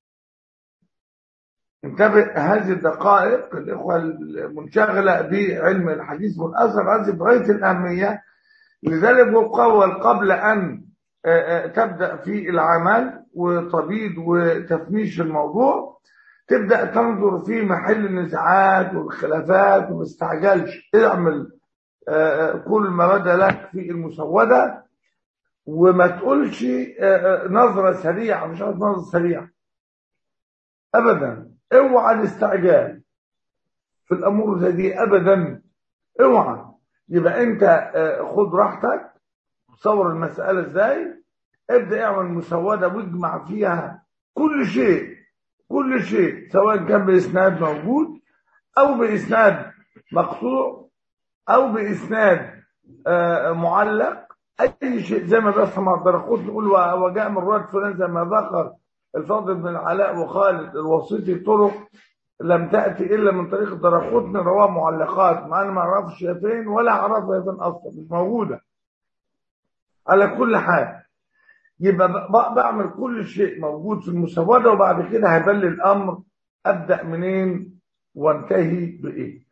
انتبه هذه الدقائق الإخوة المنشغلة بعلم الحديث والأثر هذه بغاية الأهمية لذلك هو قول قبل أن آه، آه، تبدأ في العمل وتبيض وتفنيش الموضوع تبدأ تنظر في محل النزاعات والخلافات وما تستعجلش اعمل آه، آه، كل ما بدا لك في المسودة وما تقولش آه، آه، نظرة سريعة مش عايز نظرة سريعة أبدا اوعى الاستعجال في الأمور زي دي أبدا اوعى يبقى أنت آه، خد راحتك تصور المسألة ازاي ابدأ اعمل مسودة واجمع فيها كل شيء كل شيء سواء كان بإسناد موجود أو بإسناد مقطوع أو بإسناد آه، معلق أي شيء زي ما بيحصل مع الدرقوت نقول و- وجاء من رواية فلان زي ما ذكر الفضل بن العلاء وخالد الوسيطي طرق لم تأتي إلا من طريق الدرقوت رواه معلقات مع أنا ما أعرفش هي فين ولا أعرفها هي فين أصلا مش موجودة على كل حال يبقى ب- ب- بعمل كل شيء موجود في المسودة وبعد كده هيبل الأمر أبدأ منين وانتهي بإيه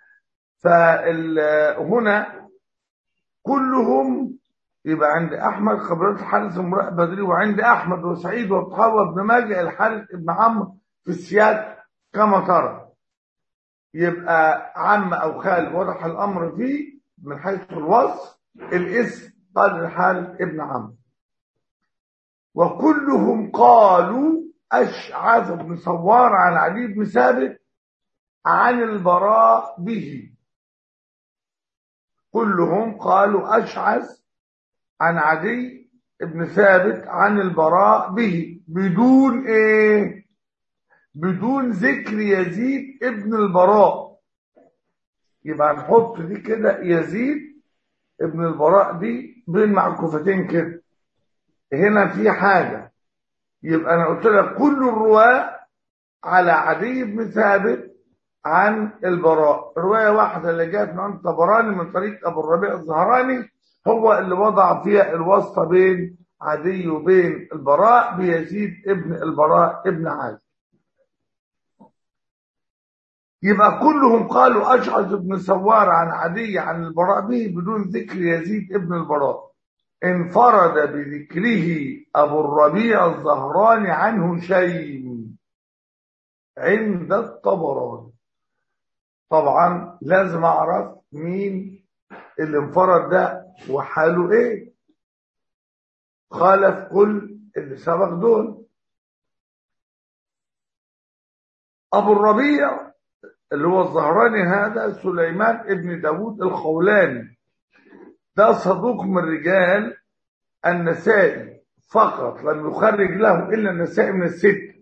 فهنا كلهم يبقى عند أحمد خبرات الحارث المراء بدري وعند أحمد وسعيد والطحاوي وابن ماجه الحارث ابن عمرو في السياق كما ترى يبقى عم أو خال وضح الأمر فيه من حيث الوصف الاسم قال الحارث ابن عمرو وكلهم قالوا أشعث بن صوار عن علي بن ثابت عن البراء به كلهم قالوا أشعث عن عدي بن ثابت عن البراء به بدون ايه بدون ذكر يزيد ابن البراء يبقى نحط دي كده يزيد ابن البراء دي بين معكوفتين كده هنا في حاجة يبقى انا قلت لك كل الرواة على عدي بن ثابت عن البراء رواية واحدة اللي جاءت من عند الطبراني من طريق ابو الربيع الزهراني هو اللي وضع فيها الواسطة بين عدي وبين البراء بيزيد ابن البراء ابن عازب يبقى كلهم قالوا أشعث بن سوار عن عدي عن البراء به بدون ذكر يزيد ابن البراء انفرد بذكره أبو الربيع الزهراني عنه شيء عند الطبراني طبعا لازم أعرف مين اللي انفرد ده وحاله ايه خالف كل اللي سبق دول ابو الربيع اللي هو الزهراني هذا سليمان ابن داود الخولاني ده صدوق من رجال النسائي فقط لم يخرج له الا النسائي من الست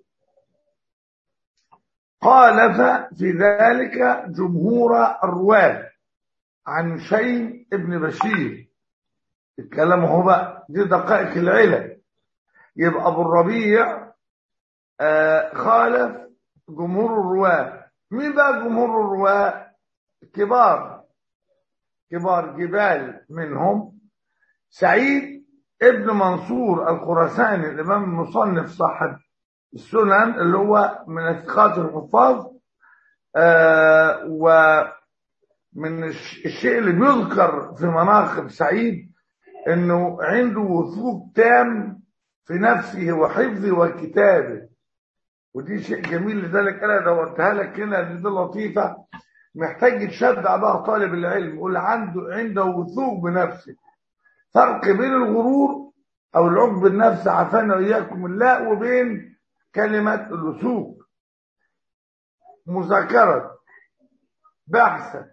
خالف في ذلك جمهور الرواه عن شيء ابن بشير الكلام هو بقى دي دقائق العلم يبقى ابو الربيع آه خالف جمهور الرواه مين بقى جمهور الرواه كبار كبار جبال منهم سعيد ابن منصور الخراساني الامام المصنف صاحب السنن اللي هو من الثقات الحفاظ آه و من الشيء اللي بيذكر في مناقب سعيد انه عنده وثوق تام في نفسه وحفظه وكتابه ودي شيء جميل لذلك انا دورتها لك هنا دي لطيفه محتاج يتشد عليها طالب العلم يقول عنده عنده وثوق بنفسه فرق بين الغرور او العجب بالنفس عافانا واياكم الله وبين كلمه الوثوق مذاكره بحثك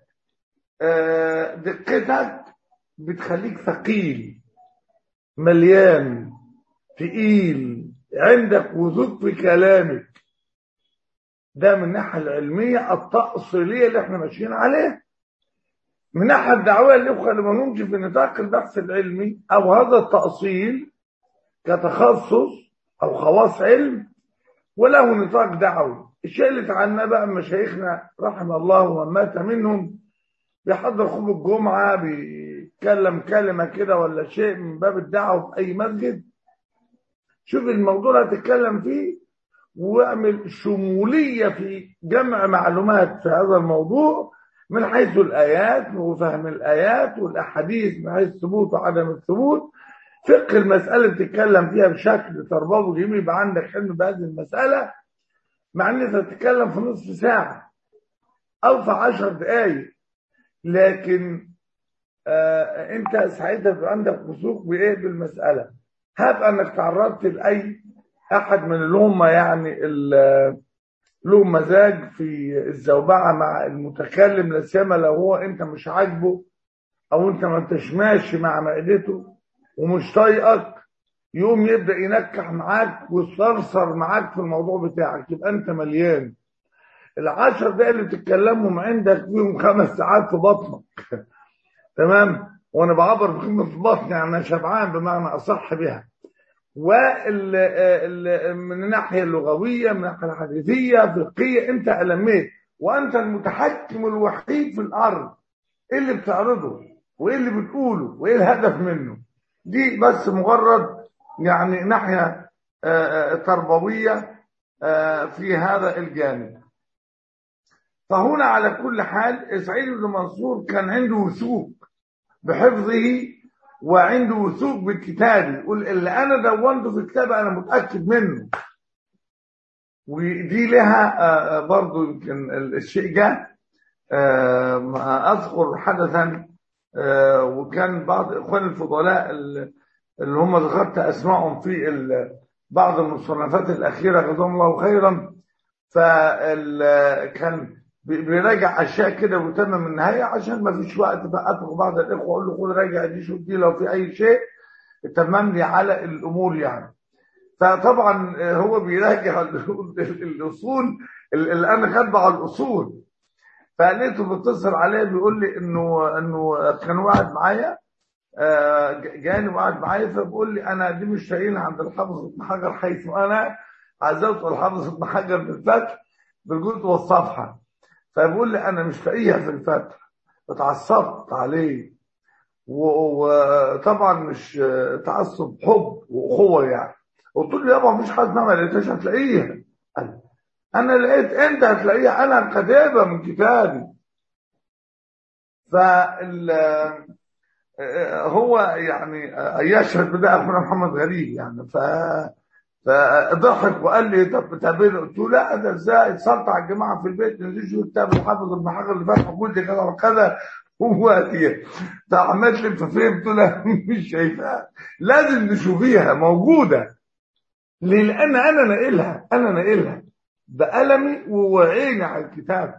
دقتك بتخليك ثقيل مليان تقيل عندك وثوق في كلامك ده من الناحيه العلميه التأصيليه اللي احنا ماشيين عليها من الناحيه الدعويه اللي اللي ما نمشي في نطاق البحث العلمي او هذا التأصيل كتخصص او خواص علم وله نطاق دعوي الشيء اللي اتعلمناه بقى من مشايخنا رحم الله ومن مات منهم بيحضر خطبة الجمعة بيتكلم كلمة كده ولا شيء من باب الدعوة في أي مسجد شوف الموضوع اللي هتتكلم فيه واعمل شمولية في جمع معلومات في هذا الموضوع من حيث الآيات وفهم الآيات والأحاديث من حيث الثبوت وعدم الثبوت فقه المسألة بتتكلم فيها بشكل تربوي جميل يبقى عندك علم بهذه المسألة مع ان انت تتكلم في نصف ساعة او في عشر دقايق لكن آه انت ساعتها بيبقى عندك وثوق بايه بالمسألة هب انك تعرضت لاي احد من اللي هم يعني ال- لهم مزاج في الزوبعة مع المتكلم لا سيما لو هو انت مش عاجبه او انت ما انتش ماشي مع معدته ومش طايقك يقوم يبدا ينكح معاك ويصرصر معاك في الموضوع بتاعك يبقى انت مليان العشر دقايق اللي بتتكلمهم عندك فيهم خمس ساعات في بطنك تمام وانا بعبر بكلمه في بطني يعني انا شبعان بمعنى اصح بها وال ال- من الناحيه اللغويه من الناحيه الحديثيه فقهيه انت الميت وانت المتحكم الوحيد في الارض ايه اللي بتعرضه وايه اللي بتقوله وايه الهدف منه دي بس مجرد يعني ناحيه آه، آه، تربويه آه، في هذا الجانب فهنا على كل حال سعيد بن منصور كان عنده وثوق بحفظه وعنده وثوق بالكتاب يقول اللي انا دونته في كتاب انا متاكد منه ودي لها آه، آه، برضو يمكن الشيء جاء آه، اذكر حدثا آه، وكان بعض اخوان الفضلاء ال- اللي هم ذكرت اسمائهم في ال- بعض المصنفات الاخيره جزاهم الله خيرا فكان بيراجع اشياء كده وتمم النهايه عشان ما فيش وقت فاترك بعض الاخوه اقول له خد راجع دي شوف دي لو في اي شيء تمم لي على الامور يعني فطبعا هو بيراجع ال- الاصول اللي انا كاتبه على الاصول فلقيته بيتصل عليا بيقول لي انه انه كان واحد معايا آه، جاني وقعد معايا فبيقول لي انا دي مش شايلها عند الحافظ ابن حجر حيث انا عزوت الحافظ ابن حجر بالفتح بالجزء والصفحه فبيقول لي انا مش لاقيها في الفتح اتعصبت عليه و- وطبعا مش آه، تعصب حب واخوه يعني قلت له يابا مفيش حد ما لقيتهاش هتلاقيها قال انا لقيت انت هتلاقيها انا كاتبها من كتابي فال هو يعني يشهد بده اخونا محمد غريب يعني ف فضحك وقال لي طب بتقابله قلت له لا ده ازاي اتصلت على الجماعه في البيت نزلوا شو كتاب الحافظ ابن حجر اللي فتح قلت كذا وكذا هو دي فعملت لي ففهمت له مش شايفها لازم نشوفيها موجوده ليه؟ لان انا ناقلها انا ناقلها بقلمي وعيني على الكتاب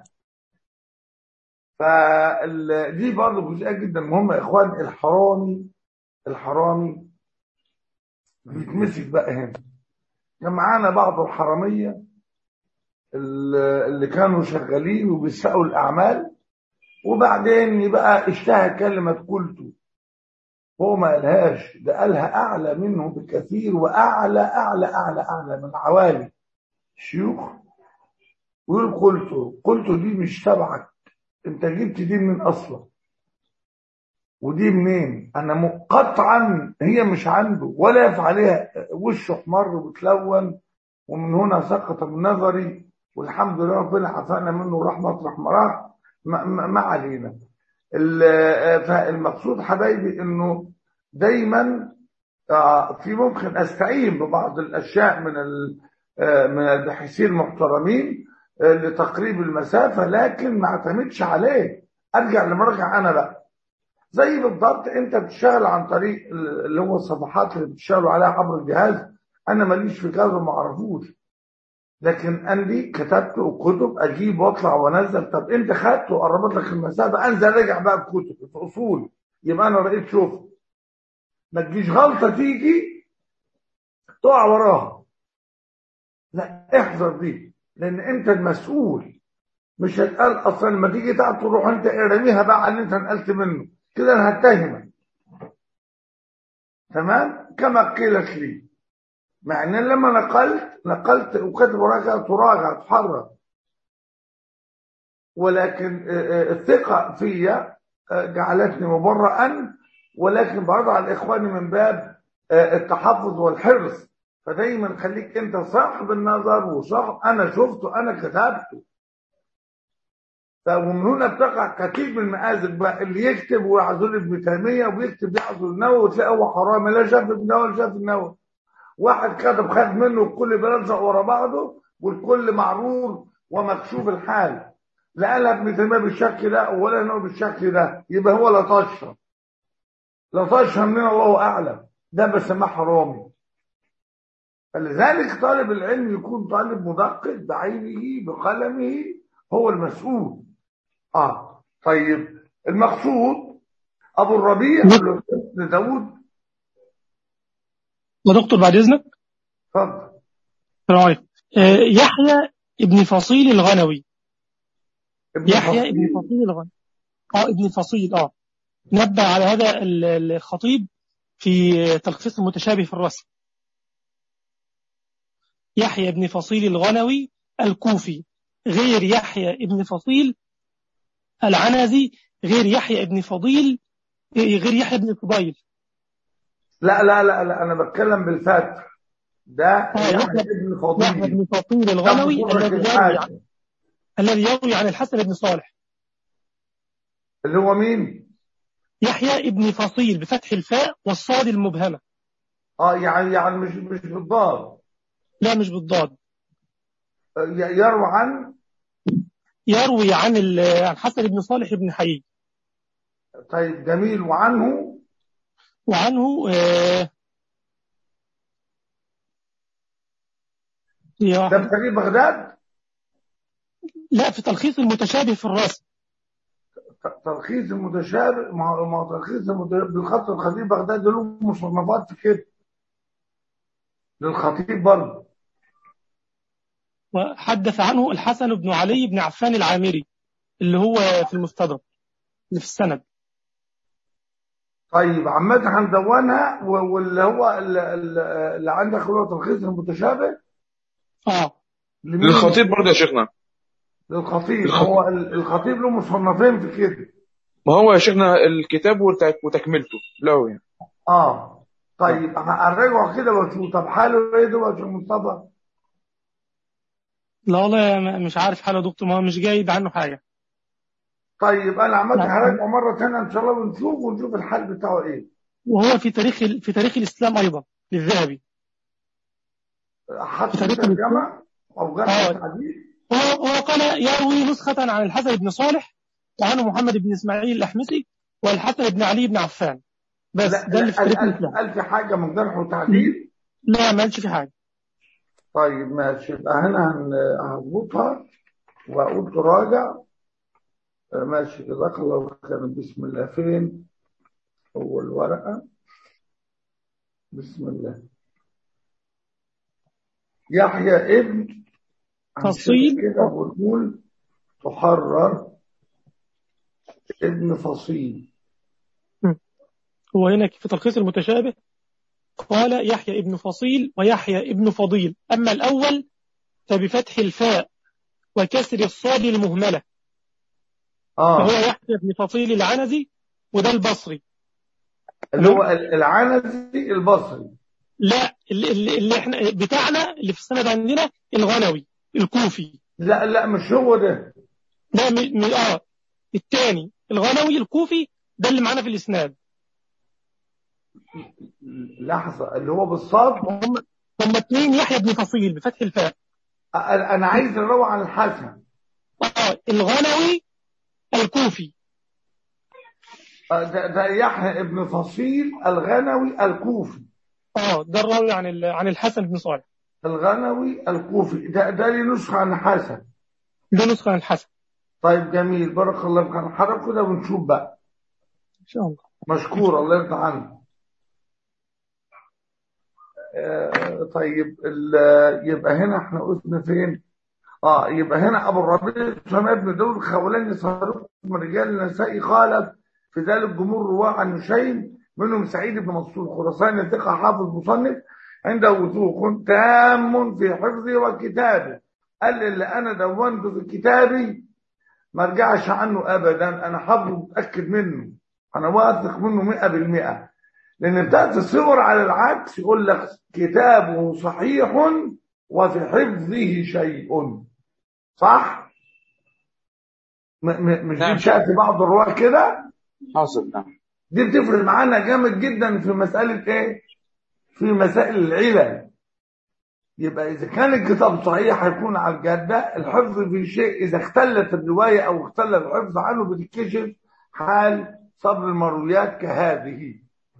فدي برضه جزئيه جدا مهمه يا اخوان الحرامي الحرامي بيتمسك بقى هنا كان معانا بعض الحراميه اللي اللي كانوا شغالين وبيسرقوا الاعمال وبعدين يبقى اشتهى كلمه قلت هو ما قالهاش ده قالها اعلى منه بكثير واعلى اعلى اعلى اعلى من عوالي شيوخ ويقول قلت قلت دي مش تبعك انت جبت دي من اصلا ودي منين انا م- قطعا هي مش عنده ولا يفعلها وشه احمر وبتلون ومن هنا سقط من نظري والحمد لله ربنا عافانا منه رحمه رحمه ما, ما, ما علينا ال- فالمقصود حبايبي انه دايما آه، في ممكن استعين ببعض الاشياء من ال- آه، من الباحثين المحترمين آه، لتقريب المسافه لكن ما اعتمدش عليه ارجع لمرجع انا بقى زي بالضبط انت بتشتغل عن طريق ال- اللي هو الصفحات اللي بتشتغلوا عليها عبر الجهاز انا ماليش في كذا ما اعرفوش لكن عندي كتبت كتب اجيب واطلع وانزل طب انت خدت وقربت لك المسافه انزل راجع بقى بكتب في اصول يبقى انا رأيت شوف ما تجيش غلطه تيجي تقع وراها لا احذر دي لان انت المسؤول مش هتقال اصلا لما تيجي تقع تروح انت ارميها بقى على اللي انت نقلت منه كده انا هتهمك تمام كما قيلت لي مع ان لما نقلت نقلت وكاتب وراجع تراجع تحرك ولكن آه، آه، الثقة فيا آه، جعلتني مبرئا ولكن بضع الإخوان من باب آه، التحفظ والحرص فدايما خليك انت صاحب النظر وصاحب انا شفته انا كتبته ومن هنا بتقع كثير من المآزق بقى اللي يكتب ويعزل ابن تيمية ويكتب يعزل النووي وتلاقي هو حرامي لا شاف ابن النووي لا شاف النووي واحد كتب خد منه الكل بيلزق ورا بعضه والكل معرور ومكشوف الحال لا قالها ابن تيمية بالشكل ده ولا النووي بالشكل ده يبقى هو لطشة لطشها منين الله أعلم ده بسماه حرامي فلذلك طالب العلم يكون طالب مدقق بعينه بقلمه هو المسؤول اه طيب المقصود ابو الربيع بن داود يا دكتور بعد اذنك اتفضل السلام عليكم آه، يحيى ابن فصيل الغنوي ابن يحيى فصيل. ابن فصيل الغنوي اه ابن فصيل اه نبه على هذا ال- الخطيب في تلخيص المتشابه في الرسم يحيى ابن فصيل الغنوي الكوفي غير يحيى ابن فصيل العنزي غير يحيى ابن فضيل غير يحيى ابن فضيل لا لا لا لا انا بتكلم بالفتح ده يحيى- يحيى ابن يحيى فضيل ابن فصيل الغنوي ده بصورة الذي يروي الحاجة. عن الذي يروي عن الحسن بن صالح اللي هو مين يحيى ابن فصيل بفتح الفاء والصاد المبهمة اه يعني يعني مش مش بالضاد لا مش بالضاد آه، ي- يروى عن يروي عن ال- عن حسن بن صالح بن حي طيب جميل وعنه وعنه آه، يا- ده في تاريخ بغداد لا في تلخيص المتشابه في الرسم ت- تلخيص المتشابه ما هو ما هو تلخيص المتشابه بالخط الخطيب بغداد له مصنفات في كده للخطيب برضه وحدث عنه الحسن بن علي بن عفان العامري اللي هو في المستدرك اللي في السند طيب عامة هندونها و- واللي هو اللي, اللي عندك اللي هو تلخيص المتشابه اه لمين؟ للخطيب برضه يا شيخنا للخطيب الخطيب. هو ال- الخطيب له مصنفين في كده ما هو يا شيخنا الكتاب وتك- وتكملته له يعني اه طيب هنرجع كده واشوف طب حاله ايه دلوقتي يا مصطفى؟ لا والله م- مش عارف حاله يا دكتور ما هو مش جايب عنه حاجة طيب انا عملت نعم. هراجعه مرة تانية ان شاء الله ونشوف ونشوف الحال بتاعه ايه وهو في تاريخ ال- في تاريخ الإسلام أيضا للذهبي حط في تاريخ في الجامع او جامع آه. التعديل هو هو قال يروي نسخة عن الحسن بن صالح وعنه محمد بن إسماعيل الأحمسي والحسن بن علي بن عفان بس لا ده اللي في لا تاريخ قال الإسلام قال في حاجة من جرح وتعديل لا ما قالش في حاجة طيب ماشي يبقى هنا هن- هظبطها واقول تراجع آه، ماشي جزاك الله خيرا بسم الله فين هو الورقة بسم الله يحيى ابن فصيل. هنشوف كده ونقول تحرر ابن فصيل هو هنا في تلخيص المتشابه قال يحيى ابن فصيل ويحيى ابن فضيل أما الأول فبفتح الفاء وكسر الصاد المهملة اه فهو يحيى بن فصيل العنزي وده البصري اللي هو ال- العنزي البصري لا اللي, اللي اللي احنا بتاعنا اللي في السند عندنا الغنوي الكوفي لا لا مش هو ده ده م... م... اه الثاني الغنوي الكوفي ده اللي معانا في الاسناد لحظة اللي هو بالصاد هم هم اثنين يحيى بن فصيل بفتح الفاء أ- انا عايز اروح عن الحسن اه الغنوي الكوفي آه، ده, ده يحيى ابن فصيل الغنوي الكوفي اه ده الراوي عن ال... عن الحسن بن صالح الغنوي الكوفي ده ده لي نسخة عن حسن ده نسخة عن الحسن طيب جميل بارك الله فيك هنحرك كده ونشوف بقى ان شاء الله مشكور الله يرضى عنك آه، طيب ال- يبقى هنا احنا قلنا فين اه يبقى هنا ابو الربيع سمع ابن داود خولاني صاروخ من رجال النسائي خالف في ذلك جمهور رواه عن هشيم منهم سعيد بن منصور خراساني ثقه حافظ مصنف عنده وثوق تام في حفظه وكتابه قال لي اللي انا دونته في كتابي ما ارجعش عنه ابدا انا حافظه متاكد منه انا واثق منه 100% لان بتاتي الصور على العكس يقول لك كتابه صحيح وفي حفظه شيء صح م- م- مش نعم. دي شأت بعض الرواة كده حاصل نعم دي بتفرق معانا جامد جدا في مسألة ايه في مسائل العلل يبقى إذا كان الكتاب صحيح هيكون على الجادة الحفظ في شيء إذا اختلت الرواية أو اختل الحفظ عنه بتكتشف حال صبر المرويات كهذه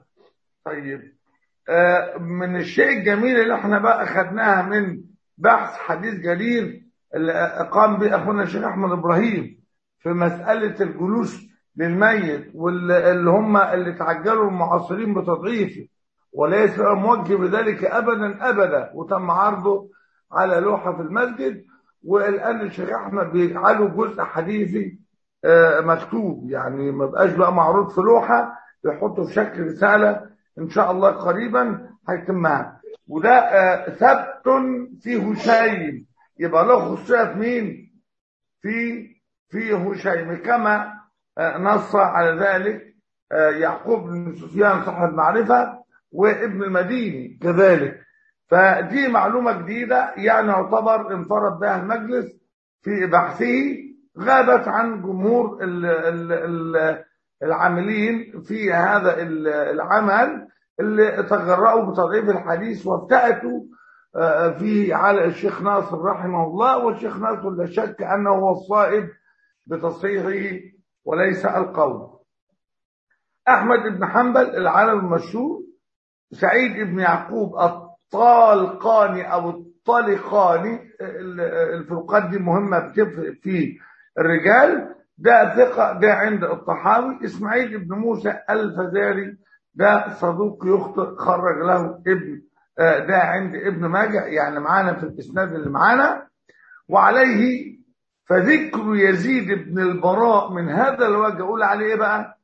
طيب آه، من الشيء الجميل اللي احنا بقى خدناها من بحث حديث جرير اللي قام به أخونا الشيخ أحمد إبراهيم في مسألة الجلوس للميت واللي هم اللي تعجلوا المعاصرين بتضعيفه وليس موجه بذلك ابدا ابدا وتم عرضه على لوحه في المسجد والان الشيخ احمد بيجعله جزء حديثي آه، مكتوب يعني ما بقاش بقى معروض في لوحه بيحطه في شكل رساله ان شاء الله قريبا هيتمها وده آه، ثبت في هشيم يبقى له خصوصيه في مين؟ في في هشيم كما آه، نص على ذلك آه، يعقوب بن سفيان صاحب معرفه وابن المديني كذلك فدي معلومة جديدة يعني يعتبر انفرد بها المجلس في بحثه غابت عن جمهور ال ال ال العاملين في هذا ال- العمل اللي تجرأوا بتضعيف الحديث وافتأتوا آه، في على الشيخ ناصر رحمه الله والشيخ ناصر لا شك أنه هو الصائب بتصحيحه وليس القول أحمد بن حنبل العالم المشهور سعيد بن يعقوب الطالقاني او الطالقاني ال- الفروقات دي مهمه بتفرق في الرجال ده ثقه ده عند الطحاوي اسماعيل بن موسى الفزاري ده صدوق يخطئ خرج له ابن آه، ده عند ابن ماجه يعني معانا في الاسناد اللي معانا وعليه فذكر يزيد بن البراء من هذا الوجه اقول عليه ايه بقى؟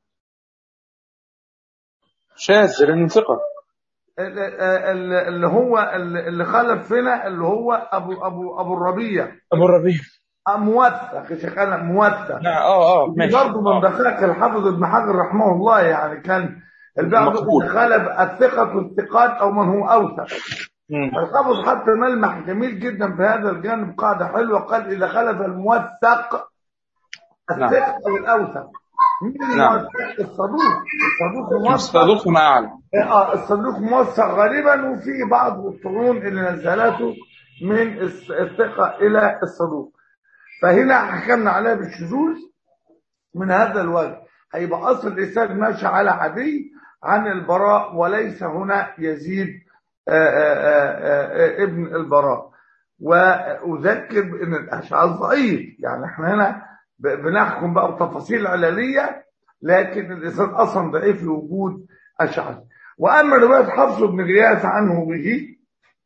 شاذ لأنه ثقة ال- ال- اللي هو اللي خلف فينا اللي هو ابو ابو ابو الربيع أبو الربيع موثق يا شيخ انا موثق نعم اه اه دي ماشي برضه من آه. دقائق الحافظ ابن حجر رحمه الله يعني كان البعض مقبول. خلف الثقة الثقات او من هو اوثق مم. الحافظ حتى ملمح جميل جدا في هذا الجانب قاعدة حلوة قال اذا خلف الموثق الثقة او الاوثق مين نعم. الموثق الصدوق الصدوق موثق صدوق ما أعلم اه الصندوق موثق غالبا وفي بعض القرون اللي نزلته من الس- الثقة إلى الصدوق فهنا حكمنا عليها بالشذوذ من هذا الوجه هيبقى أصل الإسناد ماشي على عدي عن البراء وليس هنا يزيد آآ آآ آآ ابن البراء وأذكر بأن الأشعاث ضعيف يعني احنا هنا ب- بنحكم بقى بتفاصيل عللية لكن الإسناد أصلا ضعيف لوجود أشعث وأما رواية حفص بن غياث عنه به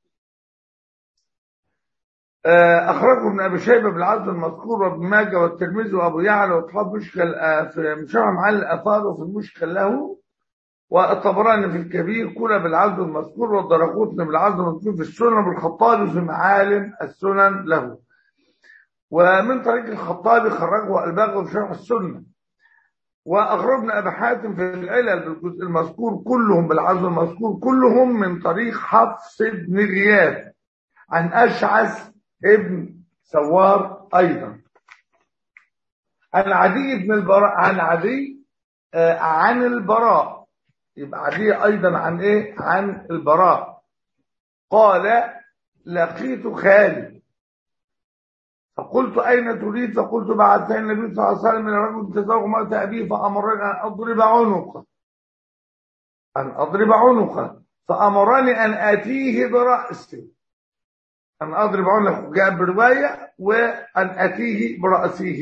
آه، أخرجه ابن أبي شيبة بالعدد المذكور وابن ماجه والترمذي وأبو يعلى وأصحاب مشكل آه، في مشروع معالي الآثار وفي المشكل له والطبراني في الكبير كل بالعدد المذكور والدرقوطني بالعدد المذكور في السنن والخطابي في معالم السنن له ومن طريق الخطابي خرجه الباغي في شرح السنه واخرجنا ابي حاتم في العلل بالجزء المذكور كلهم بالعرض المذكور كلهم من طريق حفص بن غياث عن اشعث ابن سوار ايضا عن عدي بن البراء عن عدي آه عن البراء يبقى عدي ايضا عن ايه عن البراء قال لقيت خالي فقلت أين تريد فقلت بعثني النبي صلى الله عليه وسلم إلى رجل تزوج موت أبيه فأمرني أن أضرب عنقه أن أضرب عنقه فأمرني أن آتيه برأسه أن أضرب عنقه جاء برواية وأن آتيه برأسه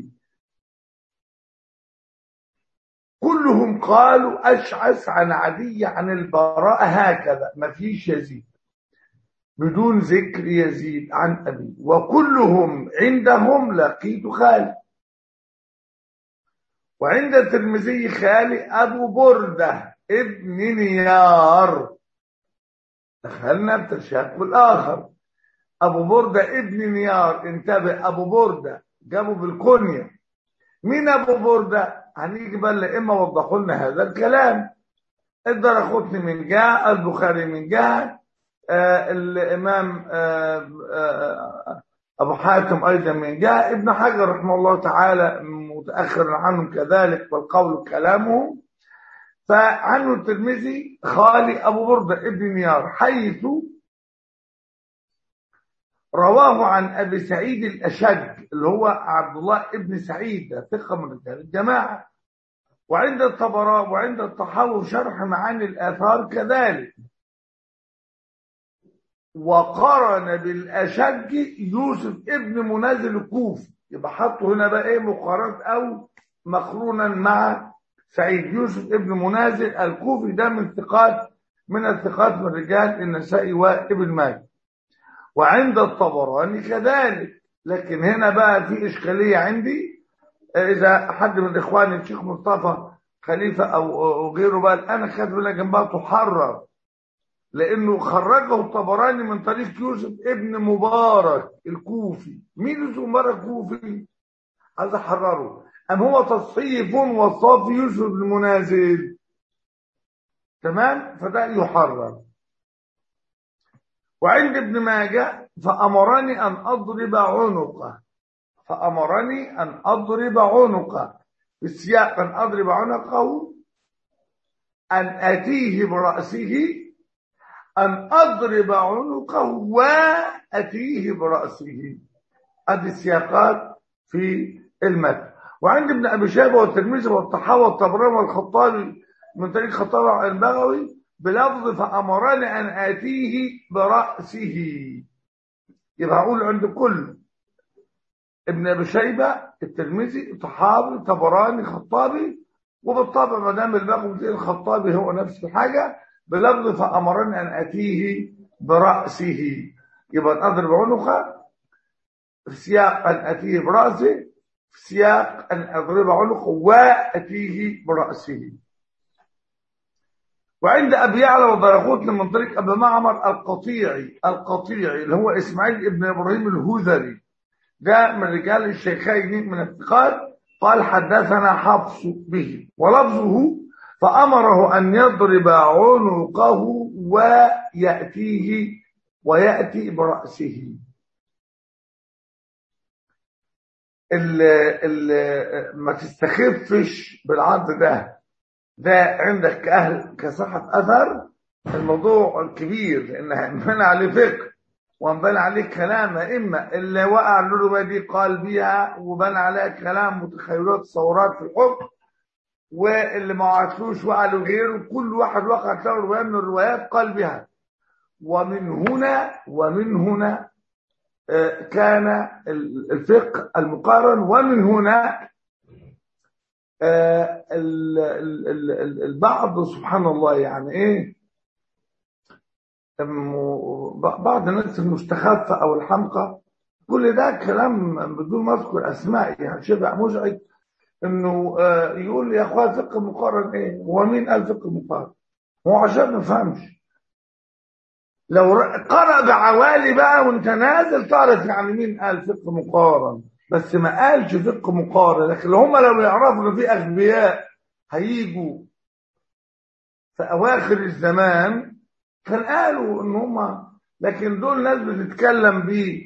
كلهم قالوا أشعث عن عدي عن البراء هكذا ما فيش يزيد بدون ذكر يزيد عن أبي وكلهم عندهم لقيت خالي وعند الترمذي خالي أبو بردة ابن نيار دخلنا بتشاك الآخر أبو بردة ابن نيار انتبه أبو بردة جابوا بالكنية مين أبو بردة هنيجي بقى لإما وضحوا لنا هذا الكلام الدرقطني من جهة البخاري من جهة آه الإمام آه آه أبو حاتم أيضا من جاء ابن حجر رحمه الله تعالى متأخر عنهم كذلك والقول كلامه فعنه الترمذي خالي أبو بردة ابن نيار حيث رواه عن أبي سعيد الأشج اللي هو عبد الله ابن سعيد ده ثقة من رجال الجماعة وعند الطبراني وعند الطحاوي شرح معاني الآثار كذلك وقارن بالأشج يوسف ابن منازل الكوفي يبقى حطه هنا بقى ايه مقارنة أو مقرونا مع سعيد يوسف ابن منازل الكوفي ده من ثقات من الثقات من رجال النسائي وابن ماجه وعند الطبراني كذلك لكن هنا بقى في إشكالية عندي إذا حد من إخواني الشيخ مصطفى خليفة أو أو غيره بقى أنا كاتب لها جنبها تحرر لأنه خرجه الطبراني من طريق يوسف ابن مبارك الكوفي مين يوسف مبارك الكوفي؟ عايز أحرره أم هو تصحيف وصاف يوسف بن منازل تمام فده يحرر وعند ابن ماجه فأمرني أن أضرب عنقه فأمرني أن أضرب عنقه بالسياق أن أضرب عنقه أن أتيه برأسه أن أضرب عنقه وأتيه برأسه هذه السياقات في المتن وعند ابن أبي شيبة والترمذي والطحاوي والطبراني والخطابي من طريق خطابي البغوي بلفظ فأمرني أن آتيه برأسه يبقى أقول عند كل ابن أبي شيبة الترمذي الطحاوي الطبراني الخطابي وبالطبع ما دام البغوي زي الخطابي هو نفس الحاجة بلفظ فأمرني أن أتيه برأسه يبقى أضرب عنقه في سياق أن أتيه برأسه في سياق أن أضرب عنقه وأتيه برأسه وعند أبي يعلى وضرقوت من طريق أبي معمر القطيعي القطيعي اللي هو إسماعيل ابن إبراهيم الهذلي ده من رجال الشيخين من الثقات قال حدثنا حفص به ولفظه فأمره أن يضرب عنقه ويأتيه ويأتي برأسه ال ال ما تستخفش بالعرض ده ده عندك كأهل كصحة أثر الموضوع كبير لأن هنبنى عليه فقه وانبنى عليه كلام إما اللي وقع له دي قال بيها وبنى عليها كلام متخيلات تصورات في الحكم واللي ما وعدتلوش وقع له غيره كل واحد وقعت له رواية من الروايات قال بها ومن هنا ومن هنا كان الفقه المقارن ومن هنا البعض سبحان الله يعني ايه بعض الناس المستخفة او الحمقى كل ده كلام بدون ما اذكر اسماء يعني شبه مزعج انه يقول يا اخوان فقه مقارن ايه هو مين قال فقه مقارن هو عشان ما فهمش لو قرأ بعوالي بقى وانت نازل تعرف يعني مين قال فقه مقارن بس ما قالش فقه مقارن لكن هم لو يعرفوا ان في اغبياء هيجوا في اواخر الزمان كان قالوا ان هم لكن دول ناس بتتكلم ب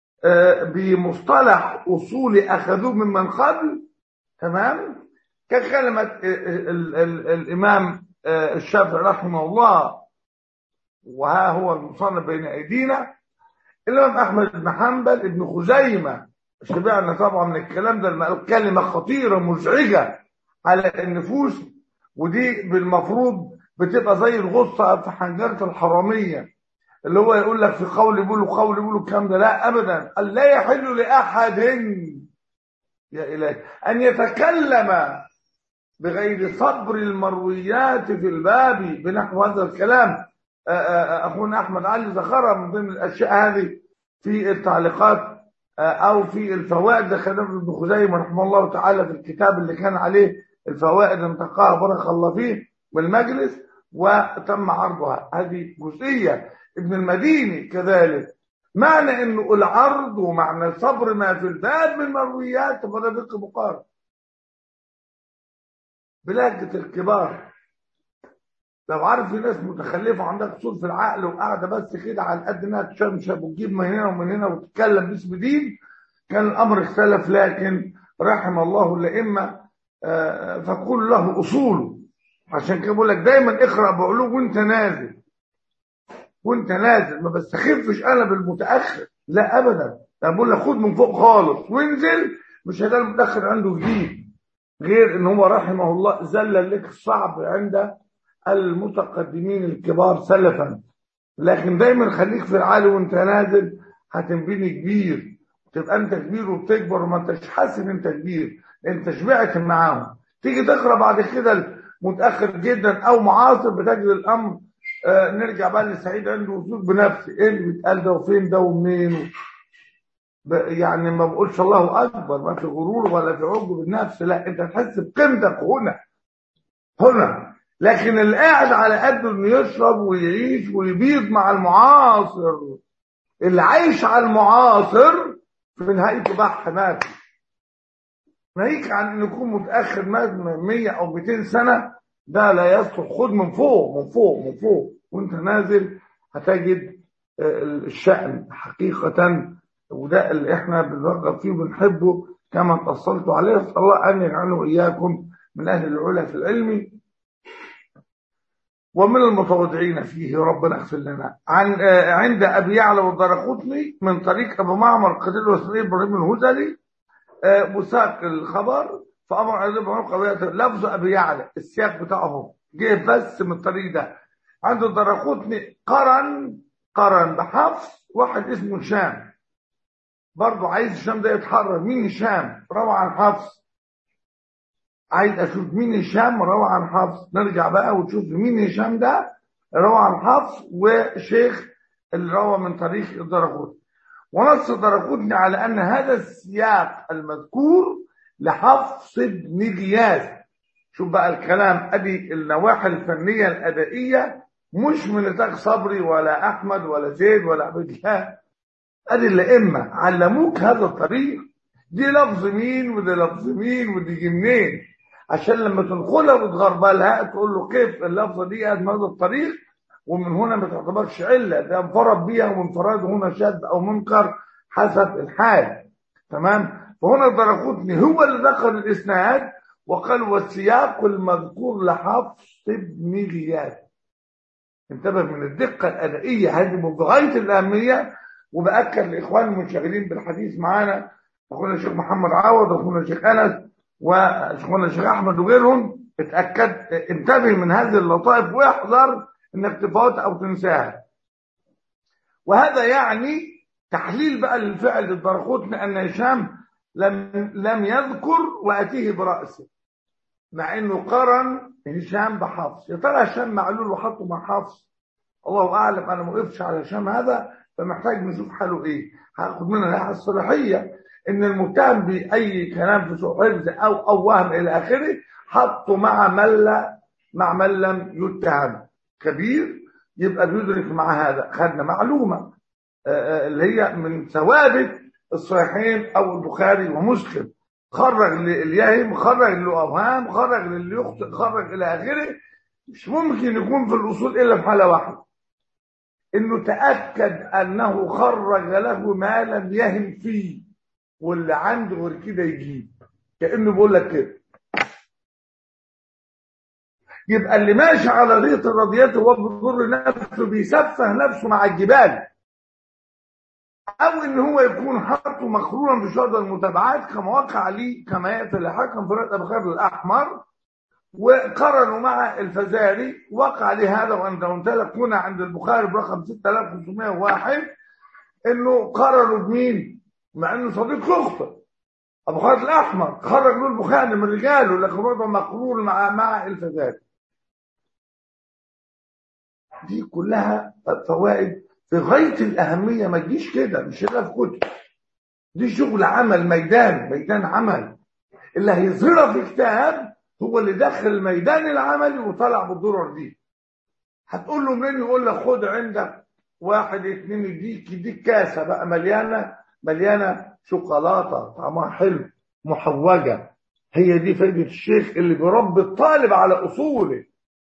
بمصطلح اصولي اخذوه ممن قبل تمام ككلمه الامام الشافعي رحمه الله وها هو المصنف بين ايدينا الامام احمد بن حنبل ابن خزيمه شبعنا طبعا من الكلام ده كلمه خطيره مزعجه على النفوس ودي بالمفروض بتبقى زي الغصه في حنجره الحراميه اللي هو يقول لك في قول يقولوا قول يقولوا الكلام ده لا ابدا قال لا يحل لاحد يا الهي ان يتكلم بغير صبر المرويات في الباب بنحو هذا الكلام اخونا احمد علي ذكرها من ضمن الاشياء هذه في التعليقات او في الفوائد ذكرنا ابن خزيمه رحمه الله تعالى في الكتاب اللي كان عليه الفوائد انتقاها بارك الله فيه بالمجلس وتم عرضها هذه جزئيه ابن المديني كذلك معنى انه العرض ومعنى صبر ما في الباب من مرويات فده فقه مقارن بلهجه الكبار لو عارف في ناس متخلفه عندها قصور في العقل وقاعده بس كده على قد انها تشمشب وتجيب من هنا ومن هنا وتتكلم باسم دين كان الامر اختلف لكن رحم الله الائمه آه، فكل له اصوله عشان كده بقول لك دايما اقرا بعلو وانت نازل وانت نازل ما بستخفش انا بالمتاخر لا ابدا انا بقول لك خد من فوق خالص وانزل مش هيلاقي المتاخر عنده جديد غير ان هو رحمه الله ذلل لك الصعب عند المتقدمين الكبار سلفا لكن دايما خليك في العالي وانت نازل هتنبني كبير تبقى انت كبير وبتكبر وما انتش حاسس ان انت كبير انت شبعت معاهم تيجي تقرا بعد كده متاخر جدا او معاصر بتجد الامر آه نرجع بقى لسعيد عنده وثوق بنفسه ايه اللي بيتقال ده وفين ده ومنين و... ب- يعني ما بقولش الله اكبر ما في غرور ولا في عجب بالنفس لا انت تحس بقيمتك هنا هنا لكن اللي قاعد على قده انه يشرب ويعيش ويبيض مع المعاصر اللي عايش على المعاصر في نهايته بح مات ناهيك عن ان يكون متاخر مات من 100 او 200 سنه ده لا يصلح خد من فوق من فوق من فوق وانت نازل هتجد آه، الشأن حقيقة وده اللي احنا بنرغب فيه وبنحبه كما اتصلت عليه اسال الله ان يجعله واياكم من اهل العلا في العلم ومن المتواضعين فيه ربنا اغفر لنا عن آه، عند ابي يعلى والدرقطني من طريق ابو معمر قتيل وسري ابراهيم الهذلي آه، مساق الخبر فامر عليه بن قضيه لفظ ابي يعلى السياق بتاعهم جه بس من الطريق ده عند الدرقطني قرن قرن بحفص واحد اسمه هشام برضه عايز هشام ده يتحرر مين هشام روى عن حفص عايز اشوف مين هشام روى عن حفص نرجع بقى وتشوف مين هشام ده روى عن حفص وشيخ اللي روى من طريق الدرقوطني ونص الدرقوطني على ان هذا السياق المذكور لحفص بن غياث شوف بقى الكلام ادي النواحي الفنيه الادائيه مش من نطاق صبري ولا احمد ولا زيد ولا عبد الله ادي الائمه علموك هذا الطريق دي لفظ مين وده لفظ مين ودي جه منين عشان لما تنقلها وتغربلها تقول له كيف اللفظه دي قد هذا الطريق ومن هنا ما تعتبرش عله ده انفرد بيها وانفراد هنا شاذ او منكر حسب الحال تمام فهنا الدرقوطني هو اللي ذكر الاسناد وقال والسياق المذكور لحفص بن غياث انتبه من الدقه الادائيه هذه بغايه الاهميه وباكد لاخوان المنشغلين بالحديث معانا اخونا الشيخ محمد عوض واخونا الشيخ انس واخونا الشيخ احمد وغيرهم اتاكد انتبه من هذه اللطائف واحذر انك تفوت او تنساها وهذا يعني تحليل بقى للفعل الدرقوطني ان هشام لم لم يذكر واتيه براسه مع انه قرن هشام بحفص يا ترى هشام معلول وحطه مع حفص الله اعلم انا ما وقفتش على هشام هذا فمحتاج نشوف حاله ايه هاخد منها الناحيه الصلاحيه ان المتهم باي كلام في سوء حفظ او او وهم الى اخره حطه مع من لا مع من لم يتهم كبير يبقى بيدرك مع هذا خدنا معلومه آه، آه، اللي هي من ثوابت الصحيحين او البخاري ومسلم خرج لليهم خرج للاوهام خرج للي يخطئ خرج الى اخره مش ممكن يكون في الاصول الا في حاله واحده انه تاكد انه خرج له ما لم يهم فيه واللي عنده غير كده يجيب كانه بيقول لك كده يبقى اللي ماشي على ريط الرضيات هو بيضر نفسه بيسفه نفسه مع الجبال او ان هو يكون حاطه مقرونا بشرط المتابعات كما وقع لي كما ياتي لحكم فرقه ابو خالد الاحمر وقرنوا مع الفزاري وقع لهذا وانت قلت هنا عند البخاري برقم 6501 انه قرنوا بمين؟ مع انه صديق يخطئ ابو خالد الاحمر خرج له البخاري من رجاله لكن هو مقرون مع مع الفزاري دي كلها فوائد في غايه الاهميه ما تجيش كده مش كده في كتب دي شغل عمل ميدان ميدان عمل اللي هيظهرها في كتاب هو اللي دخل الميدان العملي وطلع بالدرر دي هتقول له منين يقول لك خد عندك واحد اتنين يديك يديك كاسه بقى مليانه مليانه شوكولاته طعمها حلو محوجه هي دي فايده الشيخ اللي بيربي الطالب على اصوله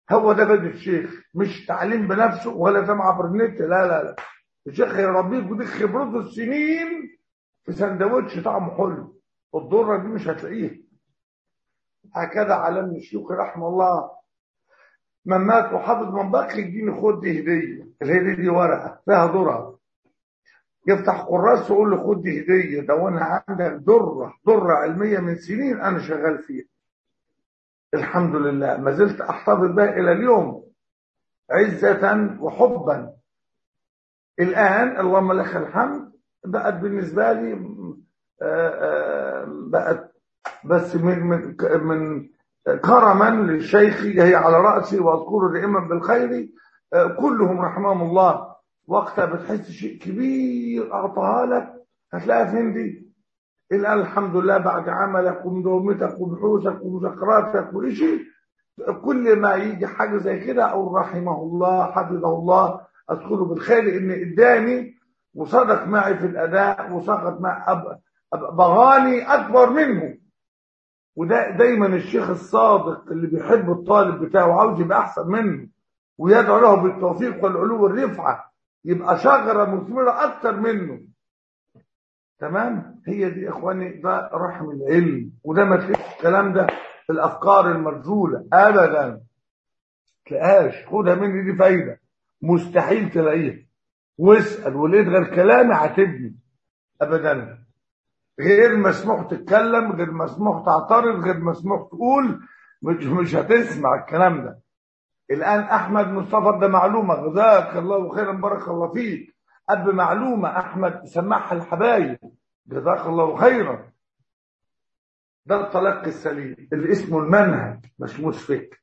هو ده بدء الشيخ مش تعليم بنفسه ولا سمع عبر النت لا لا لا الشيخ يربيك ودي خبرته السنين في سندوتش طعمه حلو الضره دي مش هتلاقيها هكذا علمني الشيوخ رحمه الله من مات وحافظ من بقي يديني خد دي هديه الهديه دي ورقه فيها ذره يفتح قراص ويقول له خد دي هديه ده وانا عندك ذره ذره علميه من سنين انا شغال فيها الحمد لله ما زلت احتفظ بها الى اليوم عزة وحبا الان اللهم لك الحمد بقت بالنسبه لي آه، آه، بقت بس من من من كرما للشيخ هي على راسي واذكره دائما بالخير آه، كلهم رحمهم الله وقتها بتحس شيء كبير اعطاها لك هتلاقيها فين دي؟ الان الحمد لله بعد عملك ومدومتك وبحوثك ومذكراتك وإشي كل ما يجي حاجه زي كده او رحمه الله حفظه الله اذكره بالخير ان اداني وصدق معي في الاداء وسقط معي أب... أب... بغاني اكبر منه وده دايما الشيخ الصادق اللي بيحب الطالب بتاعه وعاوز يبقى احسن منه ويدعو له بالتوفيق والعلو والرفعه يبقى شجره مثمره اكتر منه تمام هي دي يا اخواني ده رحم العلم وده ما تلاقيش الكلام ده في الافكار المرجوله ابدا تلاقاش خدها مني دي فايده مستحيل تلاقيها واسال ولقيت غير كلامي عاتبني ابدا غير مسموح تتكلم غير مسموح تعترض غير مسموح تقول مش مش هتسمع الكلام ده الان احمد مصطفى ده معلومه جزاك الله خيرا بارك الله فيك اب معلومه احمد سمعها الحبايب جزاك الله خيرا ده التلقي السليم اللي اسمه المنهج مش مسفك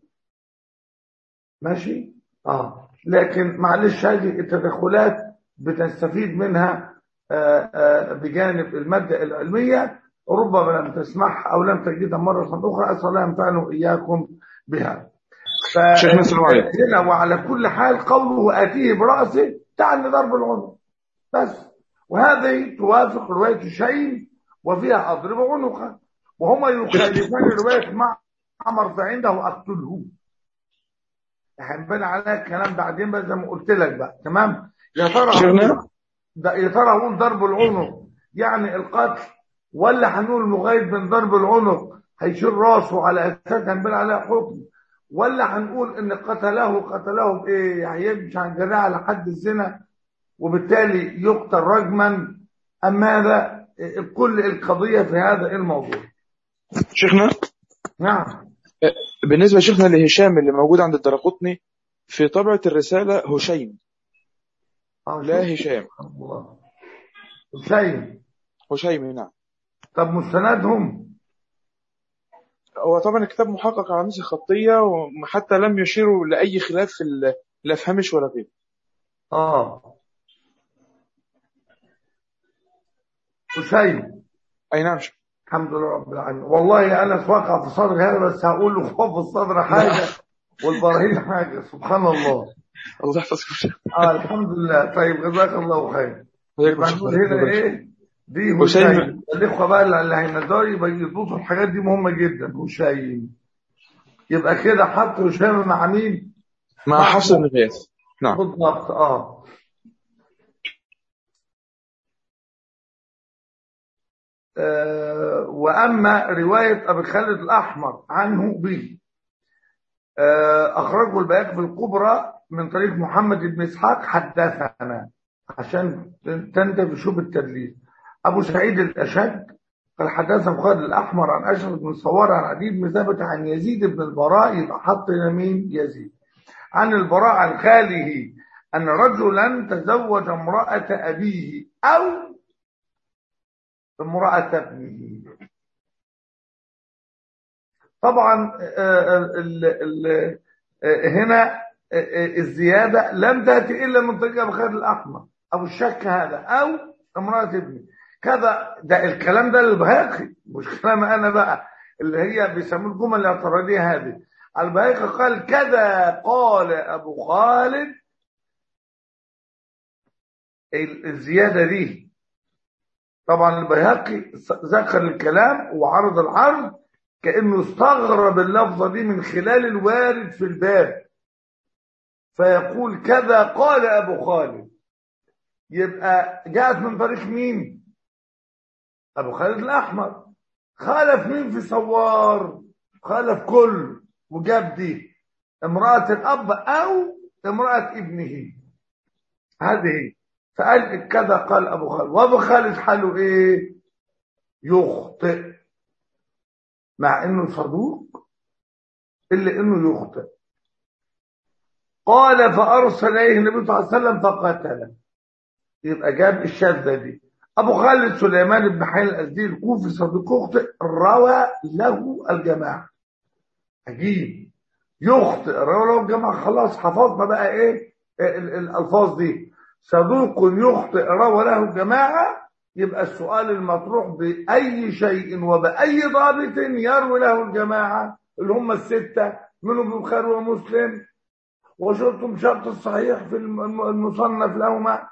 ماشي اه لكن معلش هذه التدخلات بتستفيد منها آه آه بجانب المادة العلمية ربما لم تسمعها أو لم تجدها مرة أخرى أسأل الله ينفعنا وإياكم بها شيخنا السلام عليكم هنا وعلى كل حال قوله آتيه برأسه تعني ضرب العنق بس وهذه توافق رواية شيء وفيها أضرب عنقه وهما يخالفان رواية معمر فعنده أقتله هنبان عليها الكلام بعدين بقى زي ما قلت لك بقى تمام يا ترى شيخنا ده يا ترى هقول ضرب العنق يعني القتل ولا هنقول مغاير من ضرب العنق هيشيل راسه على اساس هنبان عليها حكم ولا هنقول ان قتله قتله بايه يعني يمشي عن جريعه على حد الزنا وبالتالي يقتل رجما ام ماذا كل القضيه في هذا الموضوع شيخنا نعم بالنسبة شيخنا لهشام اللي موجود عند الدرقطني في طبعة الرسالة هشيم آه، لا شوف. هشام الله شيء هشيم نعم طب مستندهم هو طبعا الكتاب محقق على نسخ خطية وحتى لم يشيروا لأي خلاف في ال- لا في هامش ولا غيره اه وشيء أي نعم شيخ. الحمد لله رب العالمين والله انا واقع في صدري هذا بس هقول له خوف الصدر حاجه والبراهين حاجه سبحان الله الله يحفظكم شيخ. اه الحمد لله طيب جزاك الله خير وإياكم يبقى شيخ. نقول هنا ايه دي وشيء- هشيم الاخوه بقى اللي هينزلوا يبقى يضبطوا الحاجات دي مهمه جدا هشيم يبقى كده حط هشام مع مين؟ مع حفص بن غياث نعم بالضبط اه آه، وأما رواية أبي خالد الأحمر عنه به آه، أخرجه البياق في الكبرى من طريق محمد بن إسحاق حدثنا عشان تنتبه شوف التدليس أبو سعيد الأشد قال حدثنا خالد الأحمر عن أشرف بن صوار عن عدي بن ثابت عن يزيد بن البراء يبقى حط مين يزيد عن البراء عن خاله أن رجلا تزوج امرأة أبيه أو امرأة ابنه طبعا آه، ال- ال- آه، هنا آه، الزيادة لم تأتي إلا من طريق أبو خالد الأحمر أو الشك هذا أو امرأة ابنه كذا ده الكلام ده للبهاقي مش كلام أنا بقى اللي هي بيسموه الجمل الاعتراضية هذه البهاقي قال كذا قال أبو خالد ال- الزيادة دي طبعا البيهقي ذكر الكلام وعرض العرض كأنه استغرب اللفظة دي من خلال الوارد في الباب فيقول كذا قال أبو خالد يبقى جاءت من طريق مين أبو خالد الأحمر خالف مين في صوار خالف كل وجاب دي امرأة الأب أو امرأة ابنه هذه فقال كذا قال أبو خالد وأبو خالد حاله إيه يخطئ مع إنه صدوق إلا إنه يخطئ قال فأرسل إليه النبي صلى الله عليه وسلم فقتله يبقى جاب الشاذة دي أبو خالد سليمان بن حي الأزدي الكوفي صديق يخطئ روى له الجماعة عجيب يخطئ روى له الجماعة خلاص حفظنا بقى إيه ال- الألفاظ دي صدوق يخطئ روى له الجماعة يبقى السؤال المطروح بأي شيء وبأي ضابط يروي له الجماعة اللي هم الستة منهم البخاري ومسلم وشرطهم شرط الصحيح في الم- المصنف لهما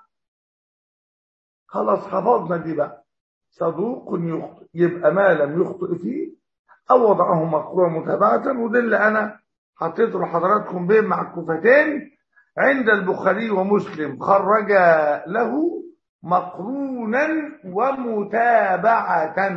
خلاص حفظنا دي بقى صدوق يخطئ يبقى ما لم يخطئ فيه او وضعه مقروء متابعه وده اللي انا حطيته لحضراتكم بين مع الكفتين عند البخاري ومسلم خرج له مقرونا ومتابعة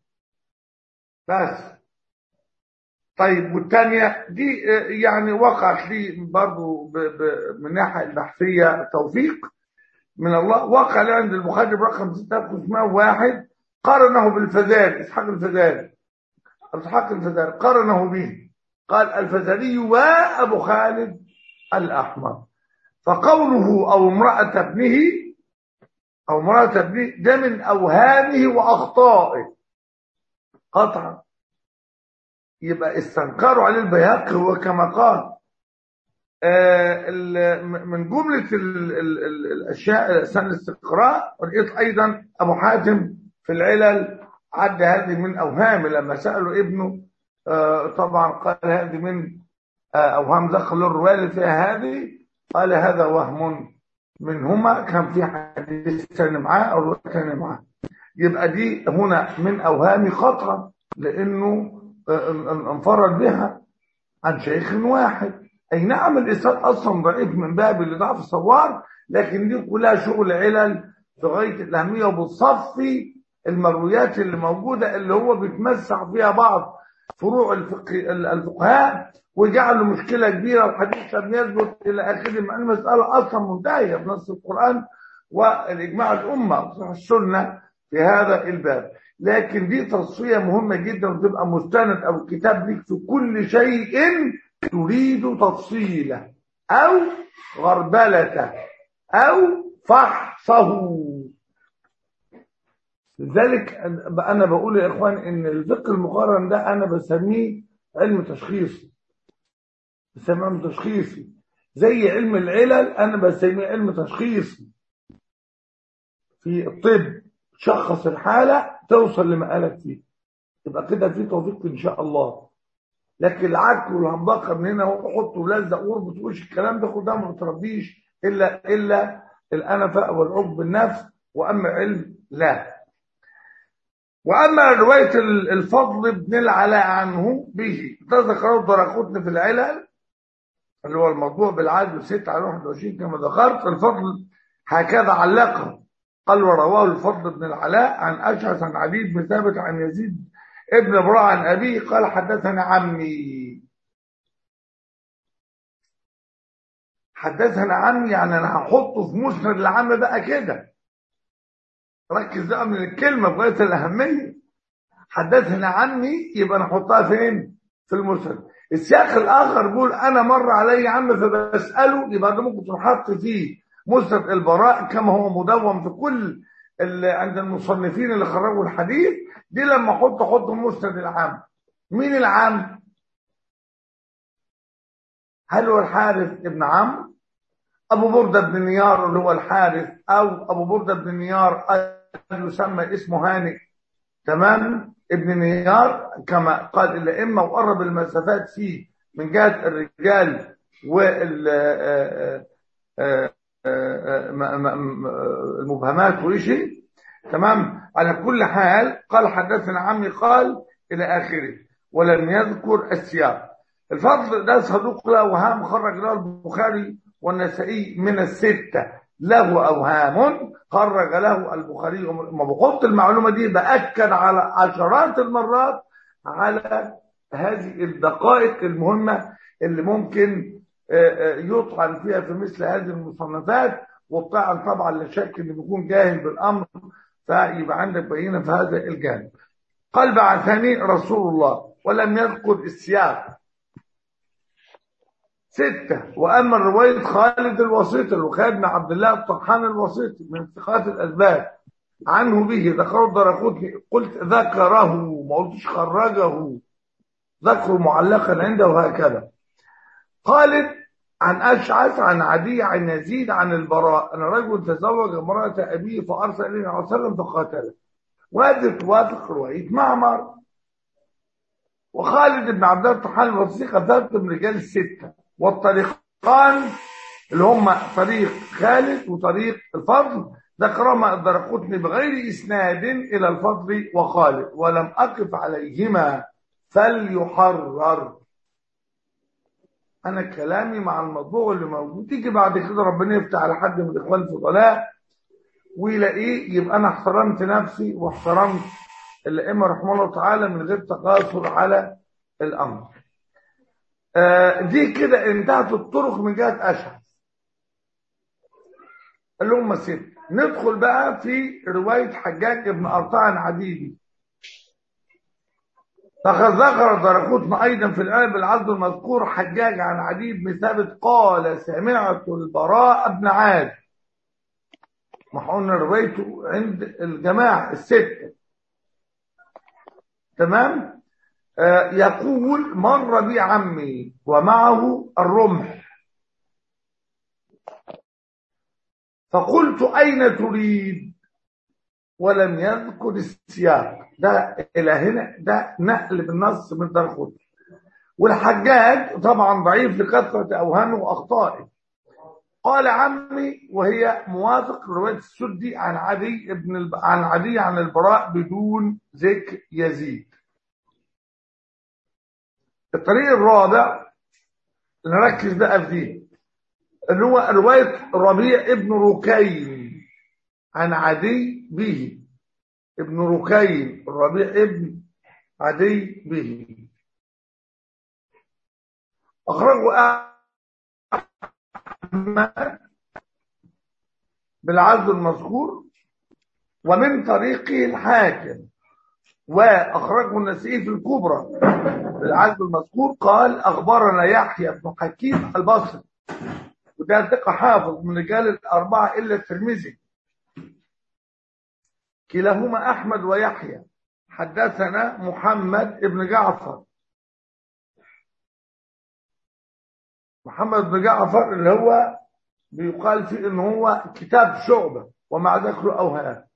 بس طيب والثانية دي آه، يعني وقعت لي برضو ب- ب- من الناحية البحثية توفيق من الله وقع لي عند البخاري برقم 6501 قارنه بالفزاري اسحاق الفزاري اسحاق الفزاري قارنه به قال الفزاري وابو خالد الاحمر فقوله او امراه ابنه او امراه ابنه ده من اوهامه واخطائه قطعا يبقى استنكروا عليه البيهقي هو كما قال آه، ال- من جملة ال- ال- ال- الأشياء سن الاستقراء ولقيت أيضا أبو حاتم في العلل عد هذه من أوهام لما سألوا ابنه آه، طبعا قال هذه من آه، أوهام دخل الرواية فيها هذه قال هذا وهم منهما كان في حديث ثاني معاه أو رواية ثاني معاه يبقى دي هنا من أوهام خطرة لأنه آه، ان- انفرد بها عن شيخ واحد اي نعم الاسناد اصلا ضعيف من باب اللي ضعف الصوار لكن دي كلها شغل علل في غايه الاهميه وبتصفي المرويات اللي موجوده اللي هو بيتمسح فيها بعض فروع الفقه الفقهاء وجعلوا مشكله كبيره وحديث لم يثبت الى اخره مع ان المساله اصلا منتهيه بنص القران والاجماع الامه وصح السنه في هذا الباب لكن دي تصفيه مهمه جدا وتبقى مستند او كتاب ليك في كل شيء تريد تفصيله او غربلته او فحصه لذلك انا بقول يا اخوان ان الفقه المقارن ده انا بسميه علم تشخيصي بسميه علم تشخيصي زي علم العلل انا بسميه علم تشخيصي في الطب تشخص الحاله توصل لمقالك فيه يبقى كده في توفيق ان شاء الله لكن العك والهمبكه من هنا وحط ولزق واربط وش الكلام ده كله ما بتربيش الا الا الانفه والعجب بالنفس واما علم لا واما روايه الفضل بن العلاء عنه به ده ذكره الدرقطني في العلل اللي هو الموضوع بالعدل 6 على 21 كما ذكرت الفضل هكذا علقه قال ورواه الفضل بن العلاء عن اشعث عن علي بن ثابت عن يزيد ابن براء عن أبيه قال حدثنا عمي حدثنا عمي يعني أنا هحطه في مسند العم بقى كده ركز بقى من الكلمة بغاية الأهمية حدثنا عمي يبقى نحطها فين؟ في المسند السياق الآخر بيقول أنا مر علي عم فبسأله يبقى ده ممكن تنحط فيه مسند البراء كما هو مدون في كل اللي عند المصنفين اللي خرجوا الحديث دي لما احط احط مسند العام مين العام هل هو الحارث ابن عمرو ابو برده بن نيار اللي هو الحارث او ابو برده بن نيار يسمى اسمه هانئ تمام ابن نيار كما قال الائمه وقرب المسافات فيه من جهه الرجال وال المبهمات وشيء تمام على كل حال قال حدثنا عمي قال الى اخره ولم يذكر السياق الفضل ده صدوق له أوهام خرج له البخاري والنسائي من الستة له أوهام خرج له البخاري ما بحط المعلومة دي بأكد على عشرات المرات على هذه الدقائق المهمة اللي ممكن آه، آه، يطعن فيها في مثل هذه المصنفات والطعن طبعا لا شك انه بيكون جاهل بالامر فيبقى عندك بينه في هذا الجانب. قال بعثني رسول الله ولم يذكر السياق. ستة وأما رواية خالد الوسيط الوخير بن عبد الله الطحان الوسيط من ثقات الأسباب عنه به ذكره الدرقطني قلت ذكره ما قلتش خرجه ذكره معلقا عنده وهكذا خالد عن أشعث عن عدي عن يزيد عن البراء أن رجل تزوج امرأة أبيه فأرسل إليه عليه وسلم فقاتله وهذه توافق رواية معمر وخالد بن عبد الله الطحان الوثيقة ثابت من رجال الستة والطريقان اللي هم طريق خالد وطريق الفضل ذكرهما الدرقطني بغير إسناد إلى الفضل وخالد ولم أقف عليهما فليحرر انا كلامي مع الموضوع اللي موجود تيجي بعد كده ربنا يفتح على حد من الاخوان الفضلاء ويلاقيه يبقى انا احترمت نفسي واحترمت الائمه رحمه الله تعالى من غير تقاصر على الامر آه دي كده انتهت الطرق من جهه اشعث اللي هم ست ندخل بقى في روايه حجاج بن ارطاع عديدي فقد ذكر درقوتنا ايضا في الآية بالعرض المذكور حجاج عن عدي بن ثابت قال سمعت البراء بن عاد ما احنا قلنا روايته عند الجماعة الستة تمام آه يقول مر بي عمي ومعه الرمح فقلت أين تريد ولم يذكر السياق ده الى هنا ده نقل بالنص من درخوت والحجاج طبعا ضعيف لكثره اوهامه واخطائه قال عمي وهي موافق روايه السدي عن عدي ابن الب... عن عدي عن البراء بدون ذكر يزيد الطريق الرابع نركز بقى في دي اللي هو روايه ربيع ابن ركين عن عدي به ابن ركين الربيع ابن عدي به أخرجه أحمد بالعزل المذكور ومن طريقه الحاكم وأخرجه النسائي في الكبرى بالعزل المذكور قال أخبرنا يحيى بن حكيم البصري وده ثقة حافظ من رجال الأربعة إلا الترمذي كلاهما أحمد ويحيى حدثنا محمد بن جعفر محمد بن جعفر اللي هو بيقال فيه ان هو كتاب شعبة ومع ذكر أوهام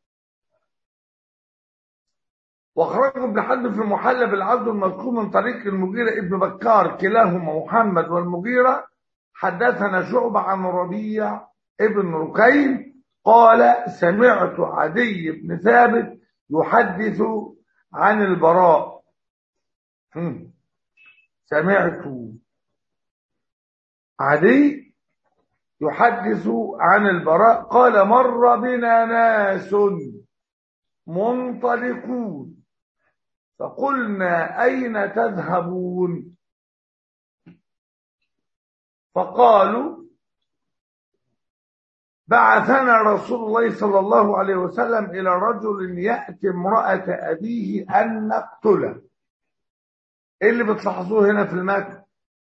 واخرجه ابن حد في المحلى بالعبد المذكور من طريق المغيرة ابن بكار كلاهما محمد والمغيرة حدثنا شعبة عن ربيع ابن ركين قال سمعت عدي بن ثابت يحدث عن البراء سمعت عدي يحدث عن البراء قال مر بنا ناس منطلقون فقلنا أين تذهبون فقالوا بعثنا رسول الله صلى الله عليه وسلم إلى رجل يأتي امرأة أبيه أن نقتله إيه اللي بتلاحظوه هنا في المتن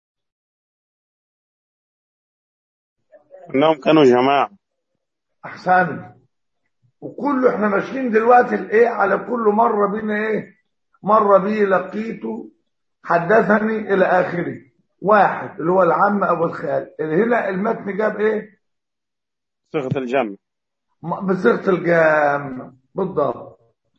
انهم كانوا جماعه أحسن وكله احنا ماشيين دلوقتي الايه على كل مرة بينا ايه مرة بي لقيته حدثني الى اخره واحد اللي هو العم ابو الخال هنا المتن جاب ايه صيغه الجمع م- بصيغه الجام بالضبط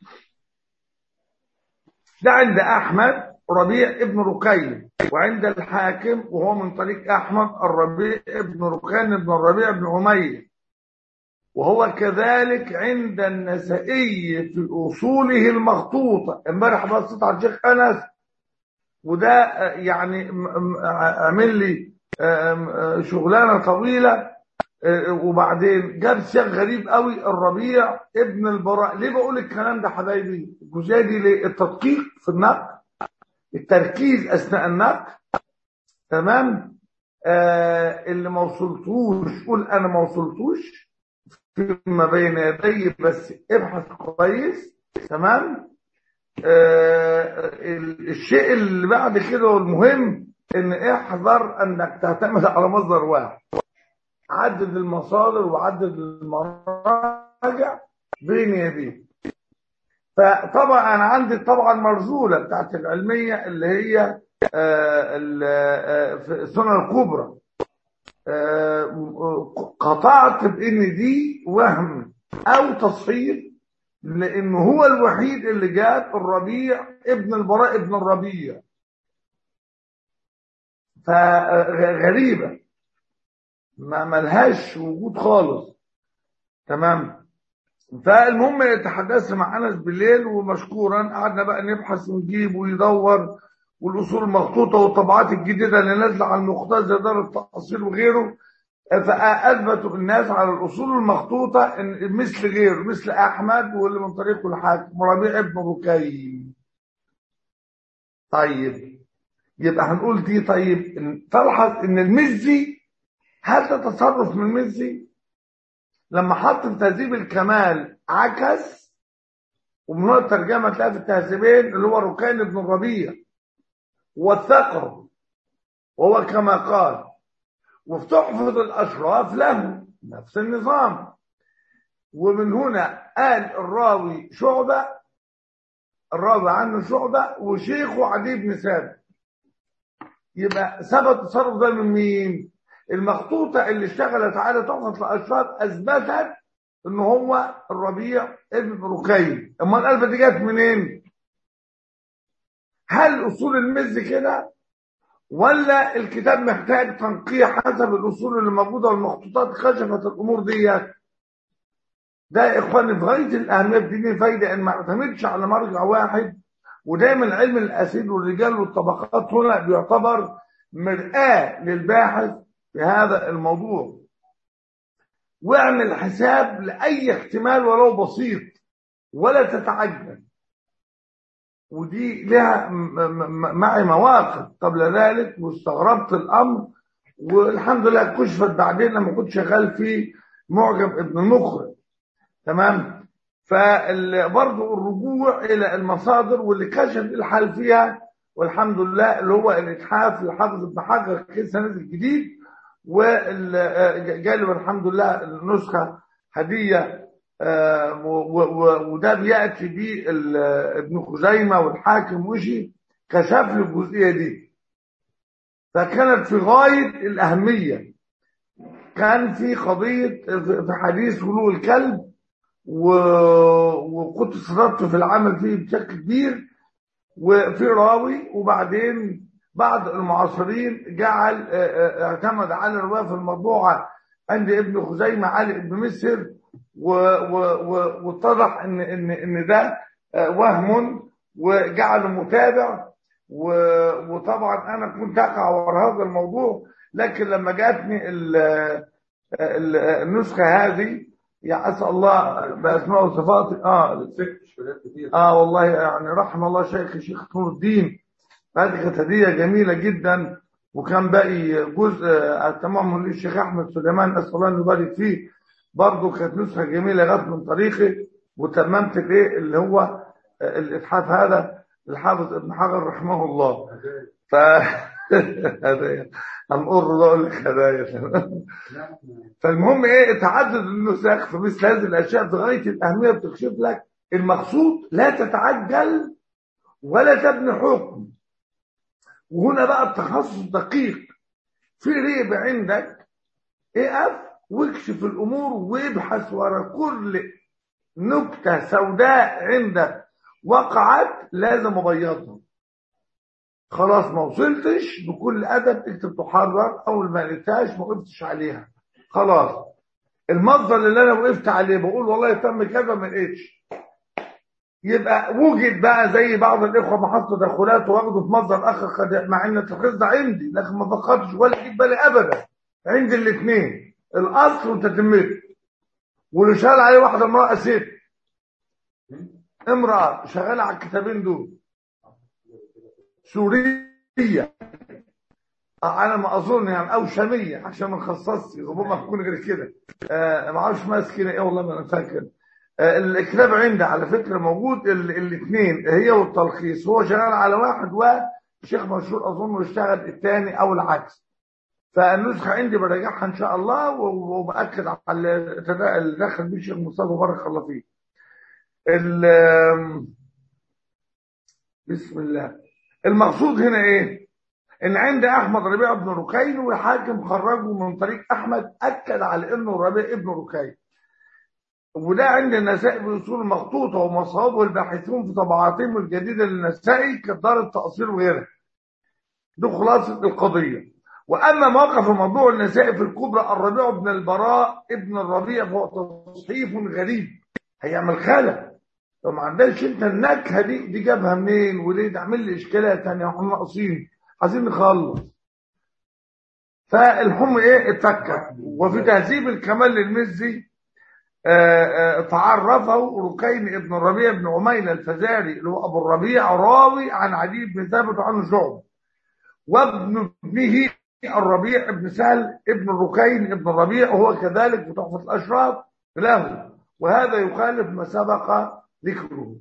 ده عند احمد ربيع ابن ركين وعند الحاكم وهو من طريق احمد الربيع ابن ركين ابن الربيع بن اميه وهو كذلك عند النسائي في اصوله المخطوطه امبارح بصيت على الشيخ انس وده آه، يعني م- م- عامل لي آه، آه، شغلانه طويله آه، وبعدين جاب سياق غريب قوي الربيع ابن البراء ليه بقول الكلام ده حبايبي الجزئيه دي ليه التدقيق في النقل التركيز اثناء النقل تمام آه اللي ما وصلتوش قول انا ما وصلتوش فيما بين يدي بس ابحث كويس تمام آه ال- الشيء اللي بعد كده والمهم ان احذر انك تعتمد على مصدر واحد عدد المصادر وعدد المراجع بين يديك فطبعا انا عندي طبعا مرزوله بتاعت العلميه اللي هي آه، ال- آه، في السنه الكبرى آه، قطعت بان دي وهم او تصحيح لانه هو الوحيد اللي جاب الربيع ابن البراء ابن الربيع فغريبه ما ملهاش وجود خالص تمام فالمهم تحدثت مع انس بالليل ومشكورا قعدنا بقى نبحث ونجيب ويدور والاصول المخطوطه والطبعات الجديده اللي نازله على المختار زي دار التحصيل وغيره فاثبتوا الناس على الاصول المخطوطه ان مثل غيره مثل احمد واللي من طريقه الحاكم ربيع ابن بكير طيب يبقى هنقول دي طيب إن- تلحظ ان المزي هذا تصرف من المزي لما حط في تهذيب الكمال عكس ومن هو الترجمه تلاقي في التهذيبين اللي هو ركين بن الربيع وثقه وهو كما قال وفي تحفظ الاشراف له نفس النظام ومن هنا قال الراوي شعبه الراوي عنه شعبه وشيخه عدي بن ثابت يبقى ثبت التصرف ده من مين؟ المخطوطه اللي اشتغلت على تحفظ الاشراف اثبتت ان هو الربيع ابن ركين اما القلبه دي جت منين؟ هل اصول المز كده ولا الكتاب محتاج تنقيح حسب الاصول اللي موجوده والمخطوطات كشفت الامور ديت ده يا اخواني في غايه الاهميه بتديني فايده ان ما اعتمدش على مرجع واحد ودايما علم الاسيد والرجال والطبقات هنا بيعتبر مرآة للباحث في هذا الموضوع واعمل حساب لاي احتمال ولو بسيط ولا تتعجل ودي لها م- م- معي مواقف قبل ذلك واستغربت الامر والحمد لله كشفت بعدين لما كنت شغال في معجم ابن المخرج تمام فبرضه الرجوع الى المصادر واللي كشف الحال فيها والحمد لله اللي هو الاتحاف لحافظ ابن حجر لسه نازل جديد وجالب الحمد لله النسخه هديه آه، و- و- وده بياتي بيه ال- ابن خزيمه والحاكم وشي كشف لي الجزئيه دي فكانت في غايه الاهميه كان في قضيه في حديث ولو الكلب و- وكنت صدرت في العمل فيه بشكل كبير وفي راوي وبعدين بعض المعاصرين جعل آه، آه، اعتمد على الروايه في المطبوعه عند ابن خزيمه علي بن مصر و- و- و- واتضح ان ان ان ده آه، وهم وجعله متابع و- وطبعا انا كنت اقع ورا هذا الموضوع لكن لما جاتني ال- ال- النسخه هذه يا اسال الله باسماء وصفاته اه اه والله يعني رحم الله شيخ شيخ نور الدين هذه كانت هديه جميله جدا وكان باقي جزء آه، التمام للشيخ احمد سليمان اسال الله ان يبارك فيه برضه كانت نسخه جميله جت من طريقي وتممت الايه اللي هو آه، الاتحاف هذا الحافظ ابن حجر رحمه الله ف هدايا هنقر ده اقول لك هدايا فالمهم ايه تعدد النسخ في مثل هذه الاشياء في غايه الاهميه بتكشف لك المقصود لا تتعجل ولا تبني حكم وهنا بقى التخصص دقيق في ريب عندك اقف واكشف الامور وابحث ورا كل نكته سوداء عندك وقعت لازم ابيضها خلاص ما وصلتش بكل ادب اكتب تحرر اول ما لقيتهاش ما وقفتش عليها خلاص المصدر اللي انا وقفت عليه بقول والله تم كذا ما لقيتش يبقى وجد بقى زي بعض الاخوه ما حطوا تدخلات واخدوا في مصدر اخر قد مع ان التلخيص ده عندي لكن ما فكرتش ولا جيت بالي ابدا عندي الاثنين الاصل وتتمته واللي شغال عليه واحده امراه ست امراه شغاله على الكتابين دول سوريه على ما اظن يعني او شاميه عشان ما نخصصش ربما تكون غير كده آه ما اعرفش ماسكين ايه والله ما انا فاكر آه الكتاب عندي على فكره موجود الاثنين هي والتلخيص هو شغال على واحد وشيخ مشهور اظن اشتغل الثاني او العكس فالنسخه عندي براجعها ان شاء الله وباكد على اللي دخل بيه الشيخ مصطفى بارك الله فيه بسم الله المقصود هنا ايه ان عند احمد ربيع بن ركين والحاكم خرجه من طريق احمد اكد على انه ربيع ابن ركين وده عند النسائي باصول المخطوطه ومصابه الباحثون في طبعاتهم الجديده للنسائي كدار التاصيل وغيرها دي خلاصه القضيه واما موقف موضوع النسائي في الكبرى الربيع بن البراء ابن الربيع فهو تصحيف غريب هيعمل خلل لو ما عندكش انت النكهه دي دي جابها منين وليه ده عامل لي اشكاليه ثانيه واحنا ناقصين عايزين نخلص فالحم ايه اتفكك وفي تهذيب الكمال للمزي تعرفه ركين ابن الربيع بن عمينة الفزاري اللي هو ابو الربيع راوي عن عدي بن ثابت عنه شعب وابن ابنه الربيع بن سهل ابن الركين ابن الربيع وهو كذلك في تحفة الأشراف له وهذا يخالف ما سبق ذكره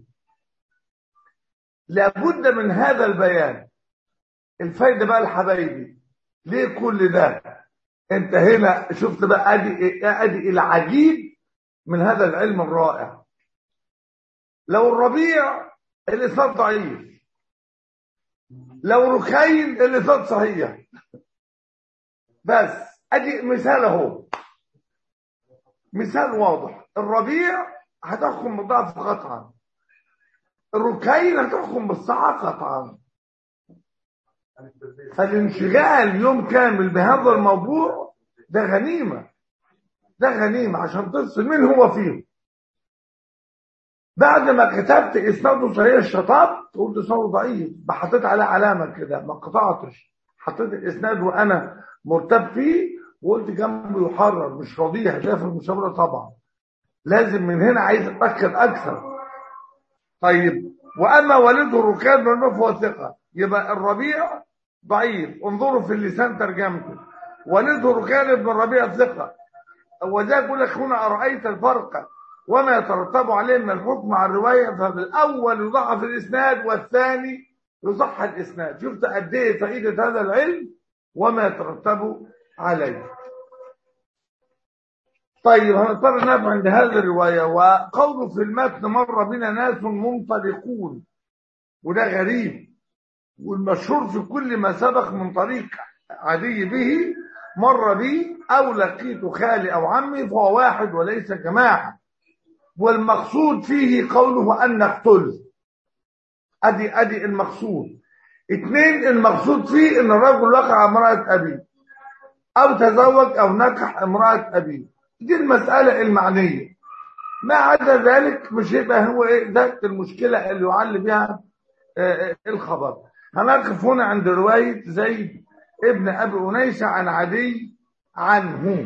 لابد من هذا البيان الفايدة بقى الحبايبي ليه كل ده انت هنا شفت بقى ادي ادي العجيب من هذا العلم الرائع لو الربيع الاسناد ضعيف لو ركين الاسناد صحيح بس ادي مثال اهو مثال واضح الربيع هتحكم بالضعف قطعا الركين هتحكم بالصحة قطعا فالانشغال يوم كامل بهذا الموضوع ده غنيمة ده غنيمة عشان تفصل مين هو فيه بعد ما كتبت اسناده صحيح الشطاب قلت اسناده ضعيف حطيت عليه علامة كده ما قطعتش حطيت الاسناد وانا مرتب فيه وقلت جنبه يحرر مش فضيح ده في المشاورة طبعا لازم من هنا عايز اتاكد اكثر طيب واما والده ركاب بن فهو ثقه يبقى الربيع ضعيف انظروا في اللسان ترجمته والده ركاب بن الربيع ثقه وذا يقول لك هنا ارايت الفرق وما يترتب عليه من الحكم على الروايه فبالاول يضعف الاسناد والثاني يصح الاسناد شفت قد ايه فائده هذا العلم وما يترتب عليه طيب هنضطر نقف عند هذه الرواية وقوله في المتن مر بنا ناس منطلقون وده غريب والمشهور في كل ما سبق من طريق عادي به مر بي أو لقيت خالي أو عمي فهو واحد وليس جماعة والمقصود فيه قوله أن نقتل أدي أدي المقصود اثنين المقصود فيه أن الرجل وقع امرأة أبيه أو تزوج أو نكح امرأة أبيه دي المسألة المعنية ما عدا ذلك مش هيبقى هو ايه ده المشكلة اللي يعل بها اه الخبر هنقف هنا عند رواية زيد ابن أبي أنيسة عن عدي عنه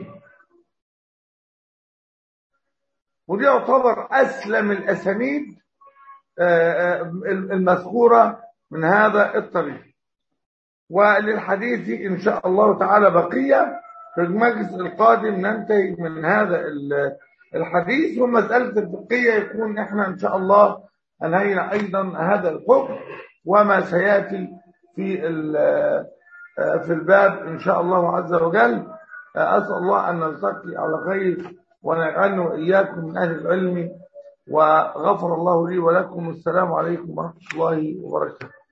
ودي يعتبر أسلم الأسانيد اه المذكورة من هذا الطريق وللحديث إن شاء الله تعالى بقية في المجلس القادم ننتهي من هذا الحديث ومسألة الفقهية يكون احنا ان شاء الله انهينا ايضا هذا الحكم وما سياتي في في الباب ان شاء الله عز وجل اسال الله ان نلتقي على خير ونجعلنا واياكم من اهل العلم وغفر الله لي ولكم السلام عليكم ورحمه الله وبركاته